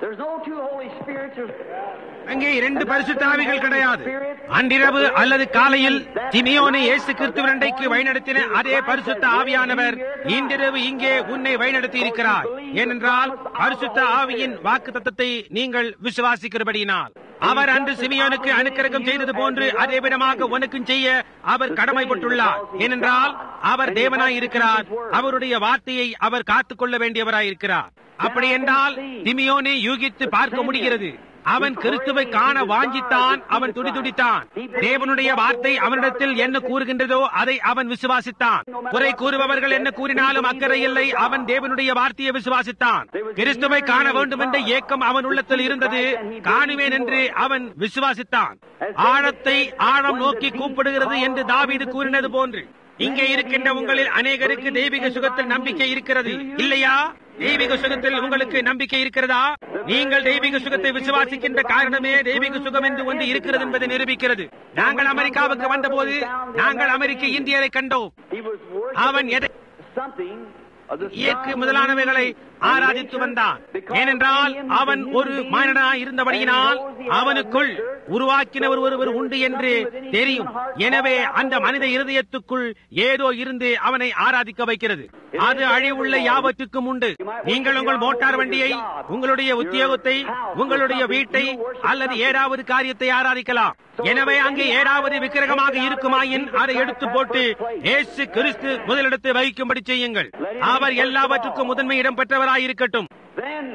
There's no two Holy Spirits. There's- அங்கே இரண்டு பரிசுத்தாவிகள் கிடையாது அன்றிரவு அல்லது காலையில் திமியோனை இயேசு கிறிஸ்துவண்டைக்கு வழிநடத்தின அதே பரிசுத்த ஆவியானவர் இன்றிரவு இங்கே உன்னை வழிநடத்தி இருக்கிறார் ஏனென்றால் பரிசுத்த ஆவியின் வாக்கு தத்தத்தை நீங்கள் விசுவாசிக்கிறபடியினால் அவர் அன்று சிமியோனுக்கு அனுக்கிரகம் செய்தது போன்று அதே விதமாக உனக்கும் செய்ய அவர் கடமைப்பட்டுள்ளார் ஏனென்றால் அவர் தேவனாய் இருக்கிறார் அவருடைய வார்த்தையை அவர் காத்துக்கொள்ள வேண்டியவராய் இருக்கிறார் அப்படி என்றால் திமியோனை யூகித்து பார்க்க முடிகிறது அவன் கிறிஸ்துவை காண வாஞ்சித்தான் அவன் துடிதுடித்தான் தேவனுடைய வார்த்தை அவனிடத்தில் என்ன கூறுகின்றதோ அதை அவன் விசுவாசித்தான் குறை கூறுபவர்கள் என்ன கூறினாலும் அக்கறை இல்லை அவன் தேவனுடைய வார்த்தையை விசுவாசித்தான் கிறிஸ்துவை காண வேண்டும் என்ற ஏக்கம் அவன் உள்ளத்தில் இருந்தது காணுவேன் என்று அவன் விசுவாசித்தான் ஆழத்தை ஆழம் நோக்கி கூப்பிடுகிறது என்று தாவீது கூறினது போன்று இங்கே இருக்கின்ற உங்களில் அநேகருக்கு தெய்வீக சுகத்தில் நம்பிக்கை இருக்கிறது இல்லையா தெய்வீக சுகத்தில் உங்களுக்கு நம்பிக்கை இருக்கிறதா நீங்கள் தெய்வீக சுகத்தை விசுவாசிக்கின்ற காரணமே தெய்வீக சுகம் என்று ஒன்று இருக்கிறது என்பதை நிரூபிக்கிறது நாங்கள் அமெரிக்காவுக்கு வந்தபோது நாங்கள் அமெரிக்க இந்தியரை கண்டோம் He was அவன் worshiping எதை something of the இயக்கு sun, முதலானவைகளை ஆராதித்து வந்தான் ஏனென்றால் அவன் ஒரு மானிடனாய் இருந்தபடியினால் அவனுக்குள் உருவாக்கினவர் ஒருவர் உண்டு என்று தெரியும் எனவே அந்த மனித இருதயத்துக்குள் ஏதோ இருந்து அவனை ஆராதிக்க வைக்கிறது அது அழிவுள்ள யாவற்றுக்கும் உண்டு நீங்கள் உங்கள் மோட்டார் வண்டியை உங்களுடைய உத்தியோகத்தை உங்களுடைய வீட்டை அல்லது ஏதாவது காரியத்தை ஆராதிக்கலாம் எனவே அங்கே ஏதாவது விக்கிரகமாக இருக்குமாயின் அதை எடுத்து போட்டு இயேசு கிறிஸ்து முதலிடத்தை வகிக்கும்படி செய்யுங்கள் அவர் எல்லாவற்றுக்கும் முதன்மை இடம் பெற்றவராயிருக்கட்டும் Then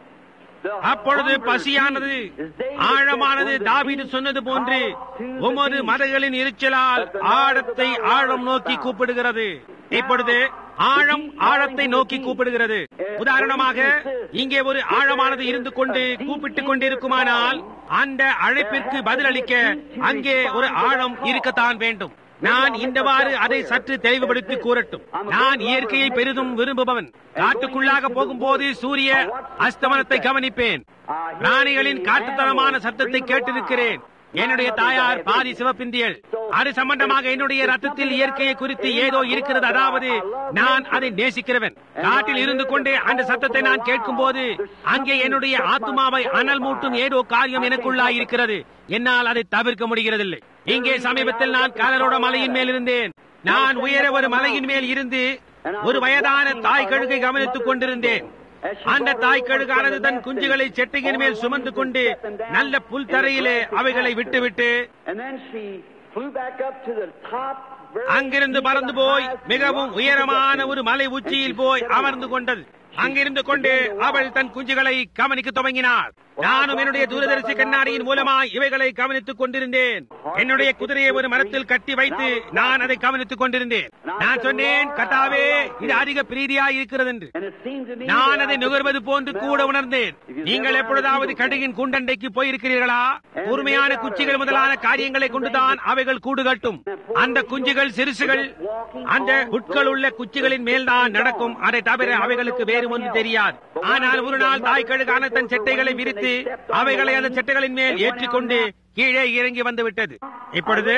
the அப்பொழுது hunger பசியானது is David ஆழமானது said, தாவீது சொன்னது போன்று உமது மதகளின் எரிச்சலால் ஆழத்தை ஆழம் நோக்கி கூப்பிடுகிறது இப்பொழுது ஆழம் ஆழத்தை நோக்கி கூப்பிடுகிறது உதாரணமாக இங்கே ஒரு ஆழமானது இருந்து கொண்டு கூப்பிட்டுக் கொண்டிருக்குமானால் அந்த அழைப்பிற்கு பதிலளிக்க அங்கே ஒரு ஆழம் இருக்கத்தான் வேண்டும் நான் இந்தவாறு அதை சற்று தெளிவுபடுத்தி கூறட்டும் நான் இயற்கையை பெரிதும் விரும்புபவன் காட்டுக்குள்ளாக போகும்போது சூரிய அஸ்தமனத்தை கவனிப்பேன் பிராணிகளின் காட்டுத்தனமான சத்தத்தை கேட்டிருக்கிறேன் என்னுடைய தாயார் பாதி சிவப்பிந்தியல் அது சம்பந்தமாக என்னுடைய ரத்தத்தில் இயற்கையை குறித்து ஏதோ இருக்கிறது அதாவது நான் அதை நேசிக்கிறவன் காட்டில் இருந்து கொண்டே அந்த சத்தத்தை நான் கேட்கும் போது அங்கே என்னுடைய ஆத்மாவை அனல் மூட்டும் ஏதோ காரியம் எனக்குள்ளாய் இருக்கிறது என்னால் அதை தவிர்க்க முடிகிறதில்லை இங்கே சமீபத்தில் நான் காலரோட மலையின் மேல் இருந்தேன் நான் உயர ஒரு மலையின் மேல் இருந்து ஒரு வயதான தாய் கழுகை கவனித்துக் கொண்டிருந்தேன் அந்த தாய் கழுகானது தன் குஞ்சுகளை செட்டையின் மேல் சுமந்து கொண்டு நல்ல புல் தரையிலே அவைகளை விட்டுவிட்டு And then she flew back up to the top. very- அங்கிருந்து பறந்து போய் மிகவும் உயரமான ஒரு மலை உச்சியில் போய் அமர்ந்து கொண்டது அங்கிருந்து கொண்டு அவள் தன் குஞ்சுகளை கவனிக்க துவங்கினார் நானும் என்னுடைய தூரதரிசி கண்ணாடியின் மூலமாய் இவைகளை கவனித்துக் கொண்டிருந்தேன் என்னுடைய குதிரையை ஒரு மரத்தில் கட்டி வைத்து நான் அதை கவனித்துக் கொண்டிருந்தேன் நான் சொன்னேன் கட்டாவே இது அதிக பிரீதியாய் இருக்கிறது என்று And it seemed to me நான் that அதை I நுகர்வது போன்று கூட உணர்ந்தேன் நீங்கள் எப்பொழுதாவது கடுகின் குண்டண்டைக்கு போயிருக்கிறீர்களா கூர்மையான குச்சிகள் முதலான காரியங்களை கொண்டுதான் அவைகள் கூடு கட்டும் அந்த குஞ்சுகள் சிறுசுகள் அந்த புட்கள் உள்ள குச்சிகளின் மேல்தான் நடக்கும் அதை தவிர அவைகளுக்கு வேறு ஒன்று தெரியாது ஆனால் ஒரு நாள் தாய் கழுகான தன் செட்டைகளை விரித்து அவைகளை அந்த செட்டைகளின் மேல் ஏற்றிக்கொண்டு கீழே இறங்கி வந்து விட்டது இப்பொழுது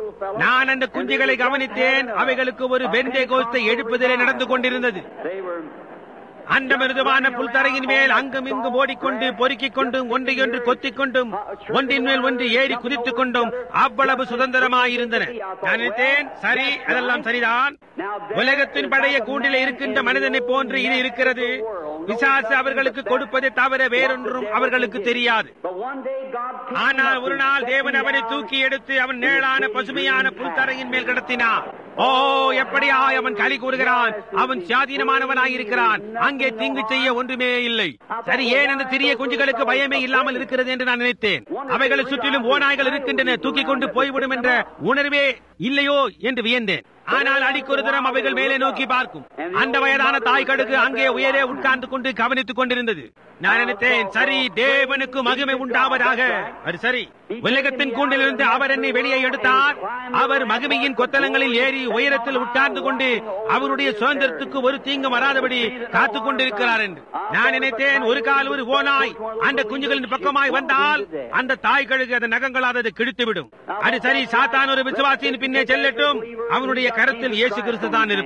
நான் அந்த குஞ்சுகளை கவனித்தேன் அவைகளுக்கு ஒரு வெண்டை கோஸ்தை எழுப்புதலே நடந்து கொண்டிருந்தது they were அந்த மிருதுவான புல்தரையின் மேல் அங்கும் இங்கும் ஓடிக்கொண்டு பொறுக்கிக் கொண்டும் ஒன்றையொன்று கொத்திக் கொண்டும் ஒன்றின் மேல் ஒன்று ஏறி குதித்துக் கொண்டும் அவ்வளவு சுதந்திரமாயிருந்தன நான் நினைத்தேன் சரி அதெல்லாம் சரிதான் உலகத்தின் பழைய கூண்டில இருக்கின்ற மனிதனை போன்று இது இருக்கிறது பிசாசு அவர்களுக்கு கொடுப்பதை தவிர வேறொன்றும் அவர்களுக்கு தெரியாது But one day God picked ஆனால் him up ஒரு and நாள் set தேவன் him அவனை down. தூக்கி எடுத்து அவன் நேளான பசுமையான புல்தரையின் மேல் கிடத்தினார் ஓ எப்படியாய் அவன் களி கூறுகிறான் அவன் சுயாதீனமானவனாய் இருக்கிறான் அங்கே தீங்கு செய்ய ஒன்றுமே இல்லை சரி ஏன் அந்த சிறிய குஞ்சுகளுக்கு பயமே இல்லாமல் இருக்கிறது என்று நான் நினைத்தேன் அவைகளை சுற்றிலும் ஓநாய்கள் இருக்கின்றன தூக்கி கொண்டு போய்விடும் என்ற உணர்வே இல்லையோ என்று வியந்தேன் ஆனால் அடிக்கொரு தினம் அவைகள் மேலே நோக்கி பார்க்கும் அந்த வயதான தாய் கடுகு அங்கே உயரே உட்கார்ந்து கொண்டு கவனித்துக் கொண்டிருந்தது நான் நினைத்தேன் சரி தேவனுக்கு மகிமை உண்டாவதாக அது சரி உலகத்தின் கூண்டிலிருந்து அவர் என்னை வெளியே எடுத்தார் அவர் மகிமையின் கொத்தலங்களில் ஏறி உயரத்தில் உட்கார்ந்து கொண்டு அவருடைய சுதந்திரத்துக்கு ஒரு தீங்கு வராதபடி காத்துக் கொண்டிருக்கிறார் என்று நான் நினைத்தேன் ஒரு கால் ஒரு ஓனாய் அந்த குஞ்சுகளின் பக்கமாய் வந்தால் அந்த தாய் கழுகு அதன் நகங்களால் அதை கிழித்துவிடும் அது சரி சாத்தான் ஒரு விசுவாசியின் பின்னே செல்லட்டும் அவனுடைய கரத்தில் இயேசு கிறிஸ்து தான் இருப்பார்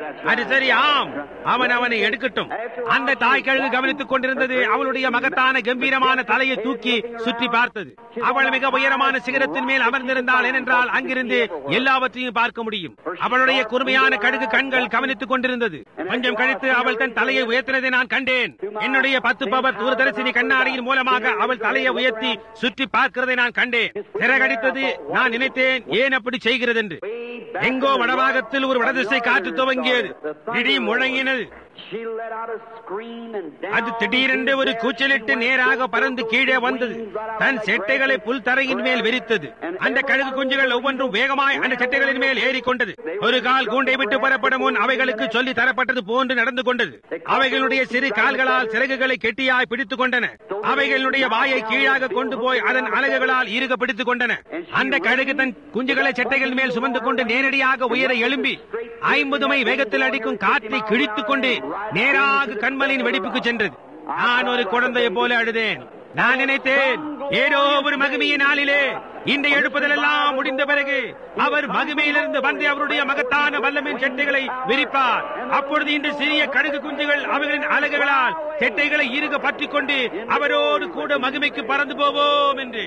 அது சரி ஆம் அவன் அவனை எடுக்கட்டும் அந்த தாய் கழுகு கவனித்துக் கொண்டிருந்தது அவளுடைய மகத்தான கம்பீரமான தலையை தூக்கி சுற்றி பார்த்தது அவள் மிக உயரமான சிகரத்தின் மேல் அமர்ந்திருந்தாள் ஏனென்றால் அங்கிருந்து எல்லாவற்றையும் பார்க்க முடியும் அவளுடைய குறுமையான கழுகு கண்கள் கவனித்துக் கொண்டிருந்தது கொஞ்சம் கழித்து அவள் தன் தலையை உயர்த்தினதை நான் கண்டேன் என்னுடைய பத்து பவர் தூரதரிசினி கண்ணாடியின் மூலமாக அவள் தலையை உயர்த்தி சுற்றி பார்க்கிறதை நான் கண்டேன் சிறகடித்தது நான் நினைத்தேன் ஏன் அப்படி செய்கிறது என்று எங்கோ வடபாகத்தில் ஒரு வடதிசை காற்று துவங்கியது இடி முழங்கினது She let out a scream and down அது திடீரென்று ஒரு கூச்சலிட்டு நேராக பறந்து கீழே வந்தது தன் செட்டைகளை புல் தரையின் மேல் விரித்தது அந்த கழுகு குஞ்சுகள் ஒவ்வொன்றும் வேகமாய் அந்த செட்டைகளின் மேல் ஏறிக்கொண்டது ஒரு கால் கூண்டை விட்டு புறப்படும் முன் அவைகளுக்கு சொல்லி தரப்பட்டது போன்று நடந்து கொண்டது அவைகளுடைய சிறு கால்களால் சிறகுகளை கெட்டியாய் பிடித்துக் கொண்டன அவைகளுடைய வாயை கீழாக கொண்டு போய் அதன் அலகுகளால் ஈருக பிடித்துக் கொண்டன அந்த கழுகு தன் குஞ்சுகளை செட்டைகள் மேல் சுமந்து கொண்டு நேரடியாக உயர எழும்பி ஐம்பது மை வேகத்தில் அடிக்கும் காற்றை கிழித்துக் கொண்டு நேராக கண்மலின் வெடிப்புக்கு சென்றது நான் ஒரு குழந்தையை போல அழுதேன் நான் நினைத்தேன் ஏதோ ஒரு மகிமைய நாளிலே இந்த எழுப்புதலெல்லாம் முடிந்த பிறகு அவர் மகிமையிலிருந்து வந்து அவருடைய மகத்தான வல்லமின் செட்டைகளை விரிப்பார் அப்பொழுது இந்த சிறிய கடுகு குஞ்சுகள் அவர்களின் அலகுகளால் செட்டைகளை இறுக பற்றிக் கொண்டு அவரோடு கூட மகிமைக்கு பறந்து போவோம் என்று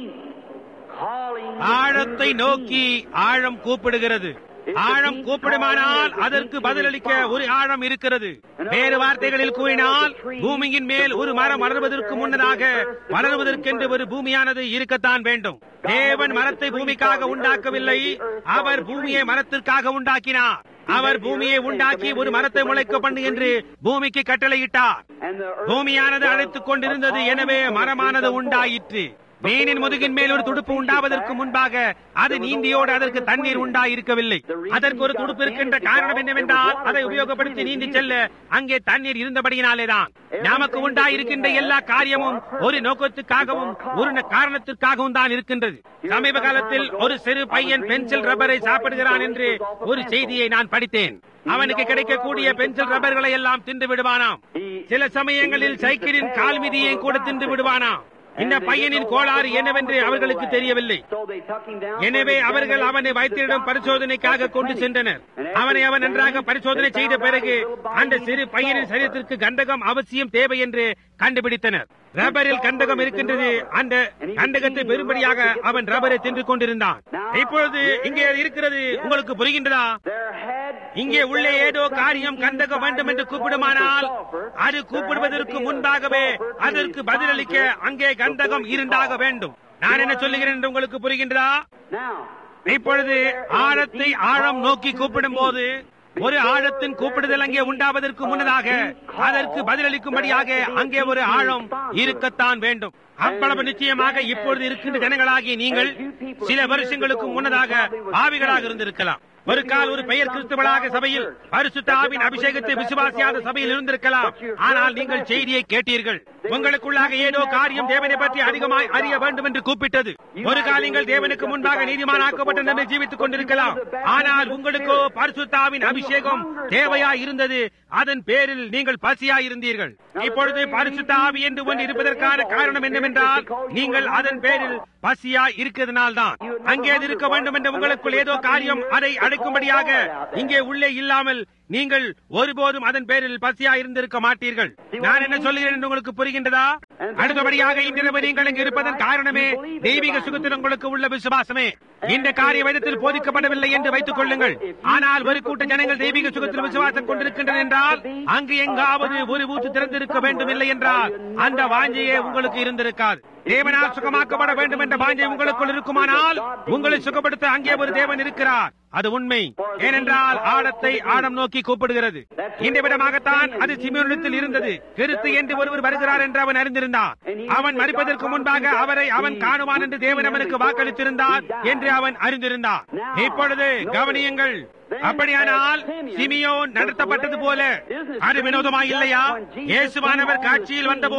calling ஆழத்தை நோக்கி ஆழம் கூப்பிடுகிறது ஆழம் கூப்பிடுமானால் அதற்கு பதிலளிக்க ஒரு ஆழம் இருக்கிறது வேறு வார்த்தைகளில் கூறினால் பூமியின் மேல் ஒரு மரம் வளர்வதற்கு முன்னதாக வளர்வதற்கென்று ஒரு பூமியானது இருக்கத்தான் வேண்டும் தேவன் மரத்தை பூமிக்காக உண்டாக்கவில்லை அவர் பூமியை மரத்திற்காக உண்டாக்கினார் அவர் பூமியை உண்டாக்கி ஒரு மரத்தை முளைக்க பண்ணு என்று பூமிக்கு கட்டளையிட்டார் and the earth பூமியானது அழைத்துக் கொண்டிருந்தது எனவே மரமானது உண்டாயிற்று மீனின் முதுகின் மேல் ஒரு துடுப்பு உண்டாவதற்கு முன்பாக அது நீந்தியோடு அதற்கு தண்ணீர் உண்டாயிருக்கவில்லை அதற்கு ஒரு துடுப்பு இருக்கின்ற காரணம் என்னவென்றால் அதை உபயோகப்படுத்தி நீந்தி செல்ல அங்கே தண்ணீர் இருந்தபடியினாலேதான் நமக்கு உண்டாயிருக்கின்ற எல்லா காரியமும் ஒரு நோக்கத்துக்காகவும் ஒரு ந- காரணத்திற்காகவும் தான் இருக்கின்றது சமீப காலத்தில் ஒரு சிறு பையன் பென்சில் ரப்பரை சாப்பிடுகிறான் என்று ஒரு செய்தியை நான் படித்தேன் அவனுக்கு கிடைக்கக்கூடிய பென்சில் ரப்பர்களை எல்லாம் தின்று விடுவானாம் சில சமயங்களில் சைக்கிளின் கால் மிதியை கூட தின்று விடுவானாம் இந்த பையனின் கோளாறு என்னவென்று அவர்களுக்கு தெரியவில்லை so they took him down எனவே அவர்கள் அவனை வைத்தியரிடம் பரிசோதனைக்காக கொண்டு சென்றனர் அவனை அவன் நன்றாக பரிசோதனை செய்த பிறகு அந்த சிறு பையனின் சரீரத்திற்கு கந்தகம் அவசியம் தேவை என்று கண்டுபிடித்தனர் ரப்பரில் கந்தகம் இருக்கின்றது அந்த கந்தகத்தை பெரும்படியாக அவன் ரப்பரை தின்று கொண்டிருந்தான் இப்பொழுது இங்கே அது இருக்கிறது உங்களுக்கு புரிகின்றதா there had இங்கே உள்ளே ஏதோ காரியம் கந்தக வேண்டும் என்று கூப்பிடுமானால் அது கூப்பிடுவதற்கு முன்பாகவே அதற்கு பதிலளிக்க அங்கே கந்தகம் இருந்தாக வேண்டும் நான் என்ன சொல்லுகிறேன் என்று உங்களுக்கு புரிகின்றதா now இப்பொழுது ஆழத்தை ஆழம் நோக்கி கூப்பிடும் போது ஒரு ஆழத்தின் கூப்பிடுதல் அங்கே உண்டாவதற்கு முன்னதாக அதற்கு பதிலளிக்கும்படியாக அங்கே ஒரு ஆழம் இருக்கத்தான் வேண்டும் அவ்வளவு நிச்சயமாக இப்பொழுது இருக்கின்ற ஜனங்களாகிய நீங்கள் சில வருஷங்களுக்கு முன்னதாக ஆவிகளாக இருந்திருக்கலாம் ஒரு கால் ஒரு பெயர் கிறிஸ்துவளாக சபையில் பரிசுத்த ஆவின் அபிஷேகத்தை விசுவாசியாத சபையில் இருந்திருக்கலாம் ஆனால் நீங்கள் செய்தியை கேட்டீர்கள் உங்களுக்குள்ளாக ஏதோ காரியம் தேவனை பற்றி அதிகமாய் அறிய வேண்டும் என்று கூப்பிட்டது ஒரு கால் நீங்கள் தேவனுக்கு முன்பாக நீதிமானாக்கப்பட்ட நிலை ஜீவித்துக் கொண்டிருக்கலாம் ஆனால் உங்களுக்கோ பரிசுத்தாவின் அபிஷேகம் தேவையா இருந்தது அதன் பேரில் நீங்கள் பசியா இருந்தீர்கள் இப்பொழுது பரிசுத்த ஆவி என்று ஒன்று இருப்பதற்கான காரணம் என்னவென்றால் நீங்கள் அதன் பேரில் பசியா இருக்கிறதுனால் தான் அங்கே அது இருக்க வேண்டும் என்று உங்களுக்குள் ஏதோ காரியம் அதை அழைக்கும்படியாக இங்கே உள்ளே இல்லாமல் நீங்கள் ஒருபோதும் அதன் பேரில் பசியா இருந்திருக்க மாட்டீர்கள் நான் என்ன சொல்கிறேன் என்று உங்களுக்கு புரிகின்றதா அடுத்தபடியாக இன்றிரவு நீங்கள் இங்கு இருப்பதன் காரணமே தெய்வீக சுகத்தில் உங்களுக்கு உள்ள விசுவாசமே இந்த காரிய வேதத்தில் போதிக்கப்படவில்லை என்று வைத்துக் கொள்ளுங்கள் ஆனால் ஒரு கூட்ட ஜனங்கள் தெய்வீக சுகத்தில் விசுவாசம் கொண்டிருக்கின்றன என்றால் அங்கு எங்காவது ஒரு ஊற்று திறந்திருக்க வேண்டும் இல்லை என்றால் அந்த வாஞ்சையே உங்களுக்கு இருந்திருக்காது தேவனால் சுகமாக்கப்பட வேண்டும் என்ற வாஞ்சை உங்களுக்குள் இருக்குமானால் உங்களை சுகப்படுத்த அங்கே ஒரு தேவன் இருக்கிறார் அது உண்மை ஏனென்றால் ஆழத்தை ஆழம் நோக்கி கூப்பிடுகிறது இந்த விடமாகத்தான் அது சிமியோனிடத்தில் இருந்தது கிறிஸ்து என்று ஒருவர் வருகிறார் என்று அவன் அறிந்திருந்தான் அவன் மறிப்பதற்கு முன்பாக அவரை அவன் காணுவான் என்று தேவன் அவனுக்கு வாக்களித்திருந்தார் என்று அவன் அறிந்திருந்தான் இப்பொழுது கவனியுங்கள் அப்படியானால் சிமியோன் நடத்தப்பட்டது போல அது வினோதமா இல்லையா இயேசுவானவர் காட்சியில் வந்தபோது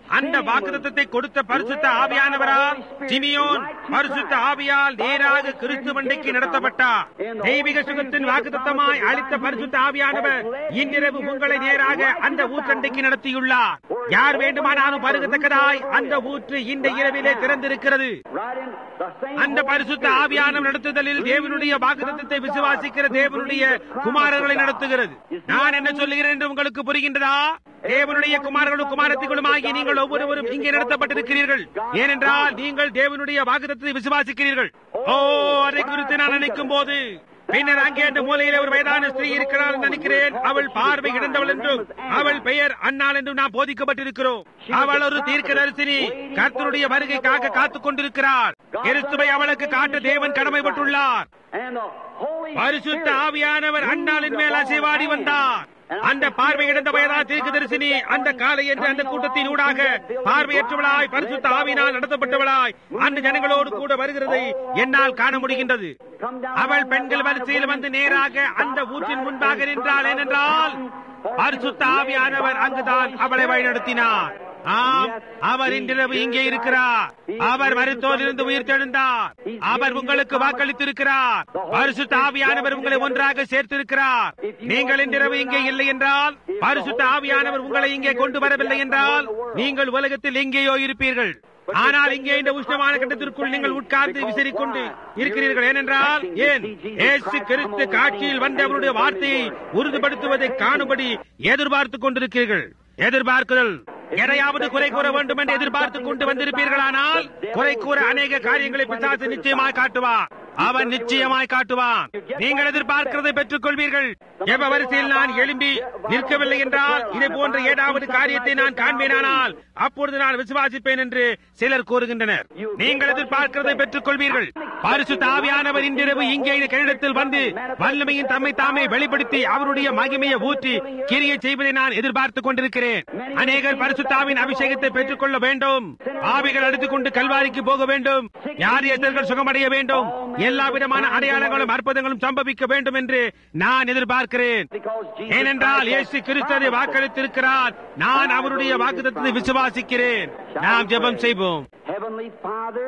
அந்த வாக்குத்தத்தை கொடுத்த பரிசுத்த ஆவியானவரால் சிமியோன் பரிசுத்த ஆவியால் நேராக கிறிஸ்துவண்டைக்கு நடத்தப்பட்டார் தெய்வீக சுகத்தின் வாக்குத்தமாய் அளித்த பரிசுத்த ஆவியானவர் இன்றிரவு உங்களை நேராக அந்த ஊற்றண்டைக்கு நடத்தியுள்ளார் யார் வேண்டுமானாலும் பருகத்தக்கதாய் அந்த ஊற்று இந்த இரவிலே திறந்திருக்கிறது Right in the same அந்த பரிசுத்த ஆவியானவர் நடத்துதலில் தேவனுடைய வாக்குத்தத்தை விசுவாசிக்கிற தேவனுடைய குமாரர்களை நடத்துகிறது நான் என்ன சொல்லுகிறேன் என்று உங்களுக்கு புரிகின்றதா தேவனுடைய குமாரர்களும் குமாரத்திகளும் ஆகிய நீங்கள் ஒவ்வொருவரும் இங்கே நடத்தப்பட்டிருக்கிறீர்கள் ஏனென்றால் நீங்கள் தேவனுடைய வாக்குத்தத்தை விசுவாசிக்கிறீர்கள் ஓ அதை குறித்து நான் நினைக்கும் போது பின்னர் அங்கே அந்த மூலையிலே ஒரு வயதான ஸ்திரீ இருக்கிறார் என்று நினைக்கிறேன் அவள் பார்வை இழந்தவள் என்றும் அவள் பெயர் அன்னாள் என்றும் நாம் போதிக்கப்பட்டிருக்கிறோம் அவள் ஒரு தீர்க்கதரிசினி கர்த்தருடைய வருகைக்காக காத்துக் கொண்டிருக்கிறார் கிறிஸ்துவை அவளுக்கு காட்ட தேவன் கடமைப்பட்டுள்ளார் and the Holy பரிசுத்த Spirit ஆவியானவர் அன்னாளின் மேல் அசைவாடி வந்தார் அந்த பார்வை இழந்த வயதா தீர்க்கதரிசினி அந்த காலை என்று அந்த கூட்டத்தின் ஊடாக பார்வையற்றவளாய் பரிசுத்த ஆவினால் நடத்தப்பட்டவளாய் அந்த ஜனங்களோடு கூட வருகிறதை என்னால் காண முடிகின்றது come down அவள் பெண்கள் வரிசையில் வந்து நேராக அந்த ஊற்றின் முன்பாக நின்றாள் ஏனென்றால் பரிசுத்த ஆவியானவர் அங்குதான் அவளை வழிநடத்தினார் ஆம் அவர் இன்றிரவு இங்கே இருக்கிறார் அவர் மருத்துவரிலிருந்து உயிர்த்தெழுந்தார் அவர் உங்களுக்கு வாக்களித்திருக்கிறார் பரிசுத்த ஆவியானவர் உங்களை ஒன்றாக சேர்த்திருக்கிறார் நீங்கள் இன்றிரவு இங்கே இல்லை என்றால் பரிசுத்த ஆவியானவர் உங்களை இங்கே கொண்டு வரவில்லை என்றால் நீங்கள் உலகத்தில் எங்கேயோ இருப்பீர்கள் ஆனால் இங்கே இந்த உஷ்ணமான கண்டத்திற்குள் நீங்கள் உட்கார்ந்து விசிறிக்கொண்டு இருக்கிறீர்கள் ஏனென்றால் ஏன் ஏசு கிறிஸ்து காட்சியில் வந்த அவருடைய வார்த்தையை உறுதிப்படுத்துவதை காணும்படி எதிர்பார்த்துக் கொண்டிருக்கிறீர்கள் எதிர்பார்க்குதல் எதையாவது குறை கூற வேண்டும் என்று எதிர்பார்த்துக் கொண்டு வந்திருப்பீர்களானால் குறை கூற அநேக காரியங்களை பிசாசு நிச்சயமாய் காட்டுவார் அவன் நிச்சயமாய் காட்டுவான் நீங்கள் எதிர்பார்க்கிறதை பெற்றுக் கொள்வீர்கள் எவ வரிசையில் நான் எழும்பி நிற்கவில்லை என்றால் இதை போன்ற ஏதாவது காரியத்தை நான் காண்பேனானால் அப்பொழுது நான் விசுவாசிப்பேன் என்று சிலர் கூறுகின்றனர் நீங்கள் எதிர்பார்க்கிறதை பெற்றுக் கொள்வீர்கள் பரிசு தாவியானவர் இன்றிரவு இங்கே இந்த கிரீடத்தில் வந்து வல்லமையின் தம்மை தாமே வெளிப்படுத்தி அவருடைய மகிமையை ஊற்றி கிரியை செய்வதை நான் எதிர்பார்த்துக் கொண்டிருக்கிறேன் அநேகர் பரிசுத்தாவின் அபிஷேகத்தை பெற்றுக் கொள்ள வேண்டும் ஆவிகள் எடுத்துக்கொண்டு கல்வாரிக்கு போக வேண்டும் யார் எத்தர்கள் சுகமடைய வேண்டும் எல்லா விதமான அடையாளங்களும் அற்புதங்களும் சம்பவிக்க வேண்டும் என்று நான் எதிர்பார்க்கிறேன் because Jesus ஏனென்றால் இயேசு கிறிஸ்துவை வாக்களித்திருக்கிறார் நான் அவருடைய வாக்குத்தத்தை விசுவாசிக்கிறேன் நாம் ஜெபம் செய்வோம் Heavenly Father,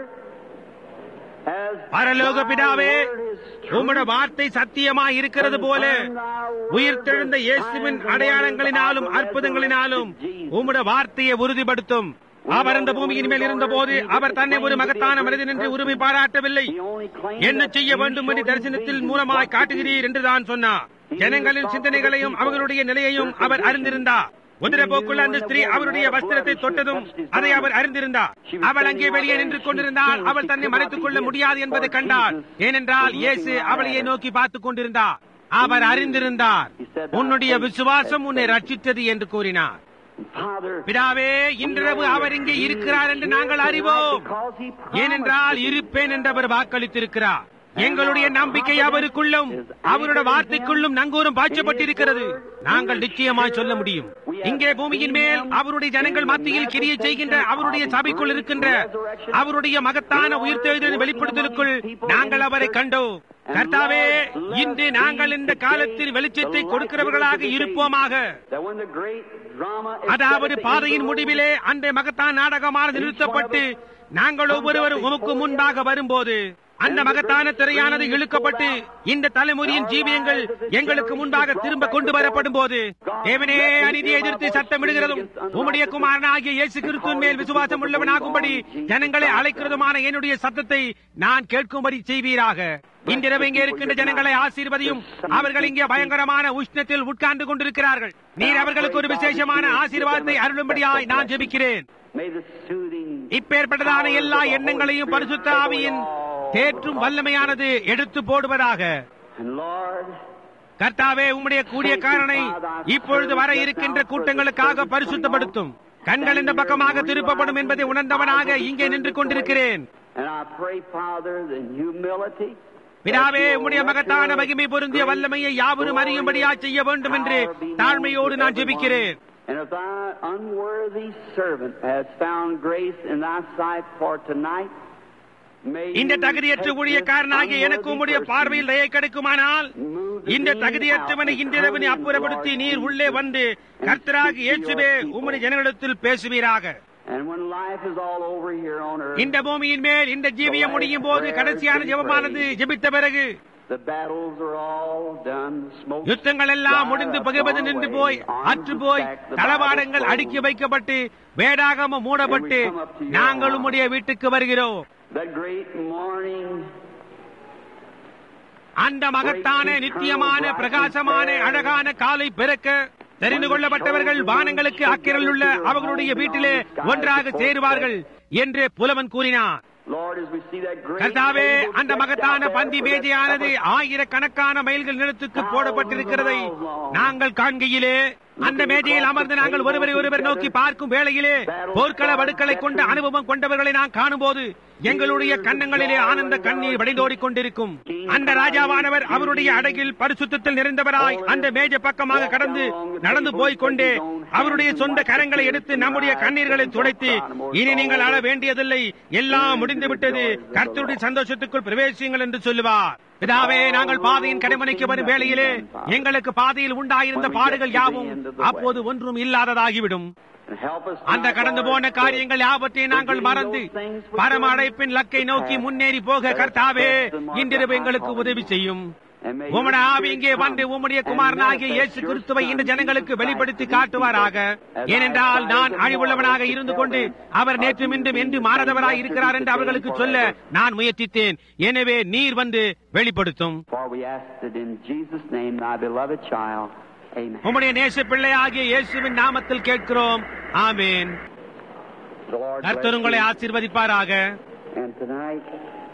as பரலோக பிதாவே thy word is true, உம்முடைய வார்த்தை சத்தியமாய் இருக்கிறது போல உயிர்த்தெழுந்த இயேசுவின் அடையாளங்களினாலும் அற்புதங்களினாலும் உம்முடைய வார்த்தையை உறுதிப்படுத்தும் அவர் அந்த பூமியின் மேல் இருந்தபோது அவர் தன்னை ஒரு மகத்தான மனிதன் என்று உரிமை பாராட்டவில்லை என்ன செய்ய வேண்டும் என்று தரிசனத்தில் மூலமாய் காட்டுகிறீர் என்று தான் சொன்னார் ஜனங்களின் சிந்தனைகளையும் அவர்களுடைய நிலையையும் அவர் அறிந்திருந்தார் உதிரபோக்குள்ள அந்த ஸ்திரீ அவருடைய வஸ்திரத்தை தொட்டதும் அதை அவர் அறிந்திருந்தார் அவள் அங்கே வெளியே நின்று கொண்டிருந்தால் அவள் தன்னை மறைத்துக் கொள்ள முடியாது என்பதை கண்டார் ஏனென்றால் இயேசு அவளையே நோக்கி பார்த்துக் கொண்டிருந்தார் அவர் அறிந்திருந்தார் உன்னுடைய விசுவாசம் உன்னை ரட்சித்தது என்று கூறினார் Father, பிதாவே இன்றிரவு அவர் இங்கே இருக்கிறார் என்று நாங்கள் அறிவோம் because he ஏனென்றால் இருப்பேன் என்று அவர் வாக்களித்திருக்கிறார் எங்களுடைய நம்பிக்கை அவருக்குள்ளும் அவருடைய வார்த்தைக்குள்ளும் நங்கூரம் பாய்ச்சப்பட்டிருக்கிறது நாங்கள் நிச்சயமாய் சொல்ல முடியும் இங்கே பூமியின் மேல் அவருடைய ஜனங்கள் மத்தியில் கிரியை செய்கின்ற அவருடைய சபைக்குள் இருக்கின்ற அவருடைய மகத்தான உயிர்த்தெழுதலின் வெளிப்படுத்தலுக்குள் நாங்கள் அவரை கண்டோம் கர்த்தாவே இன்று நாங்கள் இந்த காலத்தில் வெளிச்சத்தை கொடுக்கிறவர்களாக இருப்போமாக that when the great drama is அதாவது set at the பாதையின் end of the முடிவிலே அந்த மகத்தான நாடகமானது நிறுத்தப்பட்டு நாங்கள் ஒவ்வொருவரும் உமக்கு முன்பாக வரும்போது அந்த மகத்தான திரையானது இழுக்கப்பட்டு இந்த தலைமுறையின் ஜீவியங்கள் எங்களுக்கு முன்பாக திரும்ப கொண்டு வரப்படும் போது தேவனே அநீதியை எதிர்த்து சத்தமிடுகிறதும் உம்முடைய குமாரனாகிய இயேசு கிறிஸ்துவின் மேல் விசுவாசம் உள்ளவனாகும்படி ஜனங்களை அழைக்கிறதுமான என்னுடைய சத்தத்தை நான் கேட்கும்படி செய்வீராக இன்றிரவு இங்கே இருக்கின்ற ஜனங்களை ஆசீர்வதியும் அவர்கள் இங்கே பயங்கரமான உஷ்ணத்தில் உட்கார்ந்து கொண்டிருக்கிறார்கள் நீர் அவர்களுக்கு ஒரு விசேஷமான ஆசீர்வாதத்தை அருளும்படியாய் நான் ஜெபிக்கிறேன் May the soothing இப்பேற்பட்டதான எல்லா எண்ணங்களையும் பரிசுத்த ஆவியின் தேற்றும் வல்லமையானது எடுத்து போடுவதாக and Lord, கர்த்தாவே உம்முடைய கூடிய காரனை இப்பொழுது வர இருக்கின்ற கூட்டங்களுக்காக பரிசுத்தப்படுத்தும் கண்கள் இந்த பக்கமாக திருப்பப்படும் என்பதை உணர்ந்தவனாக இங்கே நின்று கொண்டிருக்கிறேன் and I pray, Father, that in humility பிதாவே உம்முடைய மகத்தான மகிமை பொருந்திய வல்லமையை யாவரும் அறியும்படியா செய்ய வேண்டும் என்று தாழ்மையோடு நான் ஜெபிக்கிறேன் And if thy unworthy servant has found grace in thy sight for tonight, may இந்த you தகுதியற்ற take this ஊழியக்காரனாகிய எனக்கு உம்முடைய unworthy பார்வையில் தயை கிடைக்குமானால் person, இந்த தகுதியற்றவனை இன்றிரவு நீ அப்புறப்படுத்தி நீர் உள்ளே வந்து கர்த்தராக இயேசுவே உம்முடைய ஜனங்களிடத்தில் பேசுவீராக And when life is all over here on earth, இந்த பூமியின் மேல் இந்த ஜீவியம் முடியும் போது கடைசியான ஜெபமானது ஜெபித்த பிறகு the battles are all done, smoke யுத்தங்கள் எல்லாம் முடிந்து புகைவது நின்று போய் அற்று போய் தளவாடங்கள் அடுக்கி வைக்கப்பட்டு வேடாகம மூடப்பட்டு நாங்கள் உம்முடைய வீட்டுக்கு வருகிறோம் that great morning அந்த மகத்தான நித்தியமான பிரகாசமான அழகான காலை பிறக்க தெரிந்து கொள்ளப்பட்டவர்கள் வானங்களுக்கு அக்கிரல் உள்ள அவர்களுடைய வீட்டிலே ஒன்றாக சேருவார்கள் என்று புலவன் கூறினார் Lord, as we see that great கர்த்தாவே table அந்த decked மகத்தான out there பந்தி for மேஜையானது the ஆயிரக்கணக்கான மைல்கள் நிலத்துக்கு போடப்பட்டிருக்கிறதை நாங்கள் காண்கையிலே அந்த மேஜையில் அமர்ந்து நாங்கள் ஒருவரை ஒருவர் நோக்கி பார்க்கும் வேளையிலே போர்க்கள வடுக்களை கொண்ட அனுபவம் கொண்டவர்களை நான் காணும்போது எங்களுடைய கன்னங்களிலே ஆனந்த கண்ணீர் வடிந்தோடிக் கொண்டிருக்கும் அந்த ராஜாவானவர் அவருடைய அடகில் பரிசுத்தத்தில் நிறைந்தவராய் அந்த மேஜை பக்கமாக கடந்து நடந்து போய்க் கொண்டே அவருடைய சொந்த கரங்களை எடுத்து நம்முடைய கண்ணீர்களை துடைத்து இனி நீங்கள் அழ வேண்டியதில்லை எல்லாம் முடிந்து விட்டது கர்த்தருடைய சந்தோஷத்துக்குள் பிரவேசியுங்கள் என்று சொல்லுவார் பிதாவே நாங்கள் பாதையின் கடைமனைக்கு வரும் வேளையிலே எங்களுக்கு பாதையில் உண்டாயிருந்த பாடுகள் யாவும் அப்போது ஒன்றும் இல்லாததாகிவிடும் And help us அந்த கடந்து போன காரியங்கள் யாவற்றையும் நாங்கள் மறந்து பரம அழைப்பின் லக்கை நோக்கி முன்னேறி போக கர்த்தாவே இன்றிரவு எங்களுக்கு உதவி செய்யும் and may உம்முடைய ஆவி இங்கே வந்து உம்முடைய குமாரனாகிய இயேசு கிறிஸ்துவை இந்த ஜனங்களுக்கு வெளிப்படுத்தி காட்டுவாராக ஏனென்றால் நான் அழிவுள்ளவனாக இருந்து கொண்டு அவர் நேற்றும் இன்றும் என்று மாறாதவராய் இருக்கிறார் என்று அவர்களுக்கு சொல்ல நான் முயற்சித்தேன் எனவே நீர் வந்து வெளிப்படுத்தும் For we ask it in Jesus' name, thy beloved child. Amen. உம்முடைய நேச பிள்ளையாகிய இயேசுவின் நாமத்தில் கேட்கிறோம் ஆமேன் The Lord bless கர்த்தர் உங்களை you. ஆசீர்வதிப்பாராக And tonight,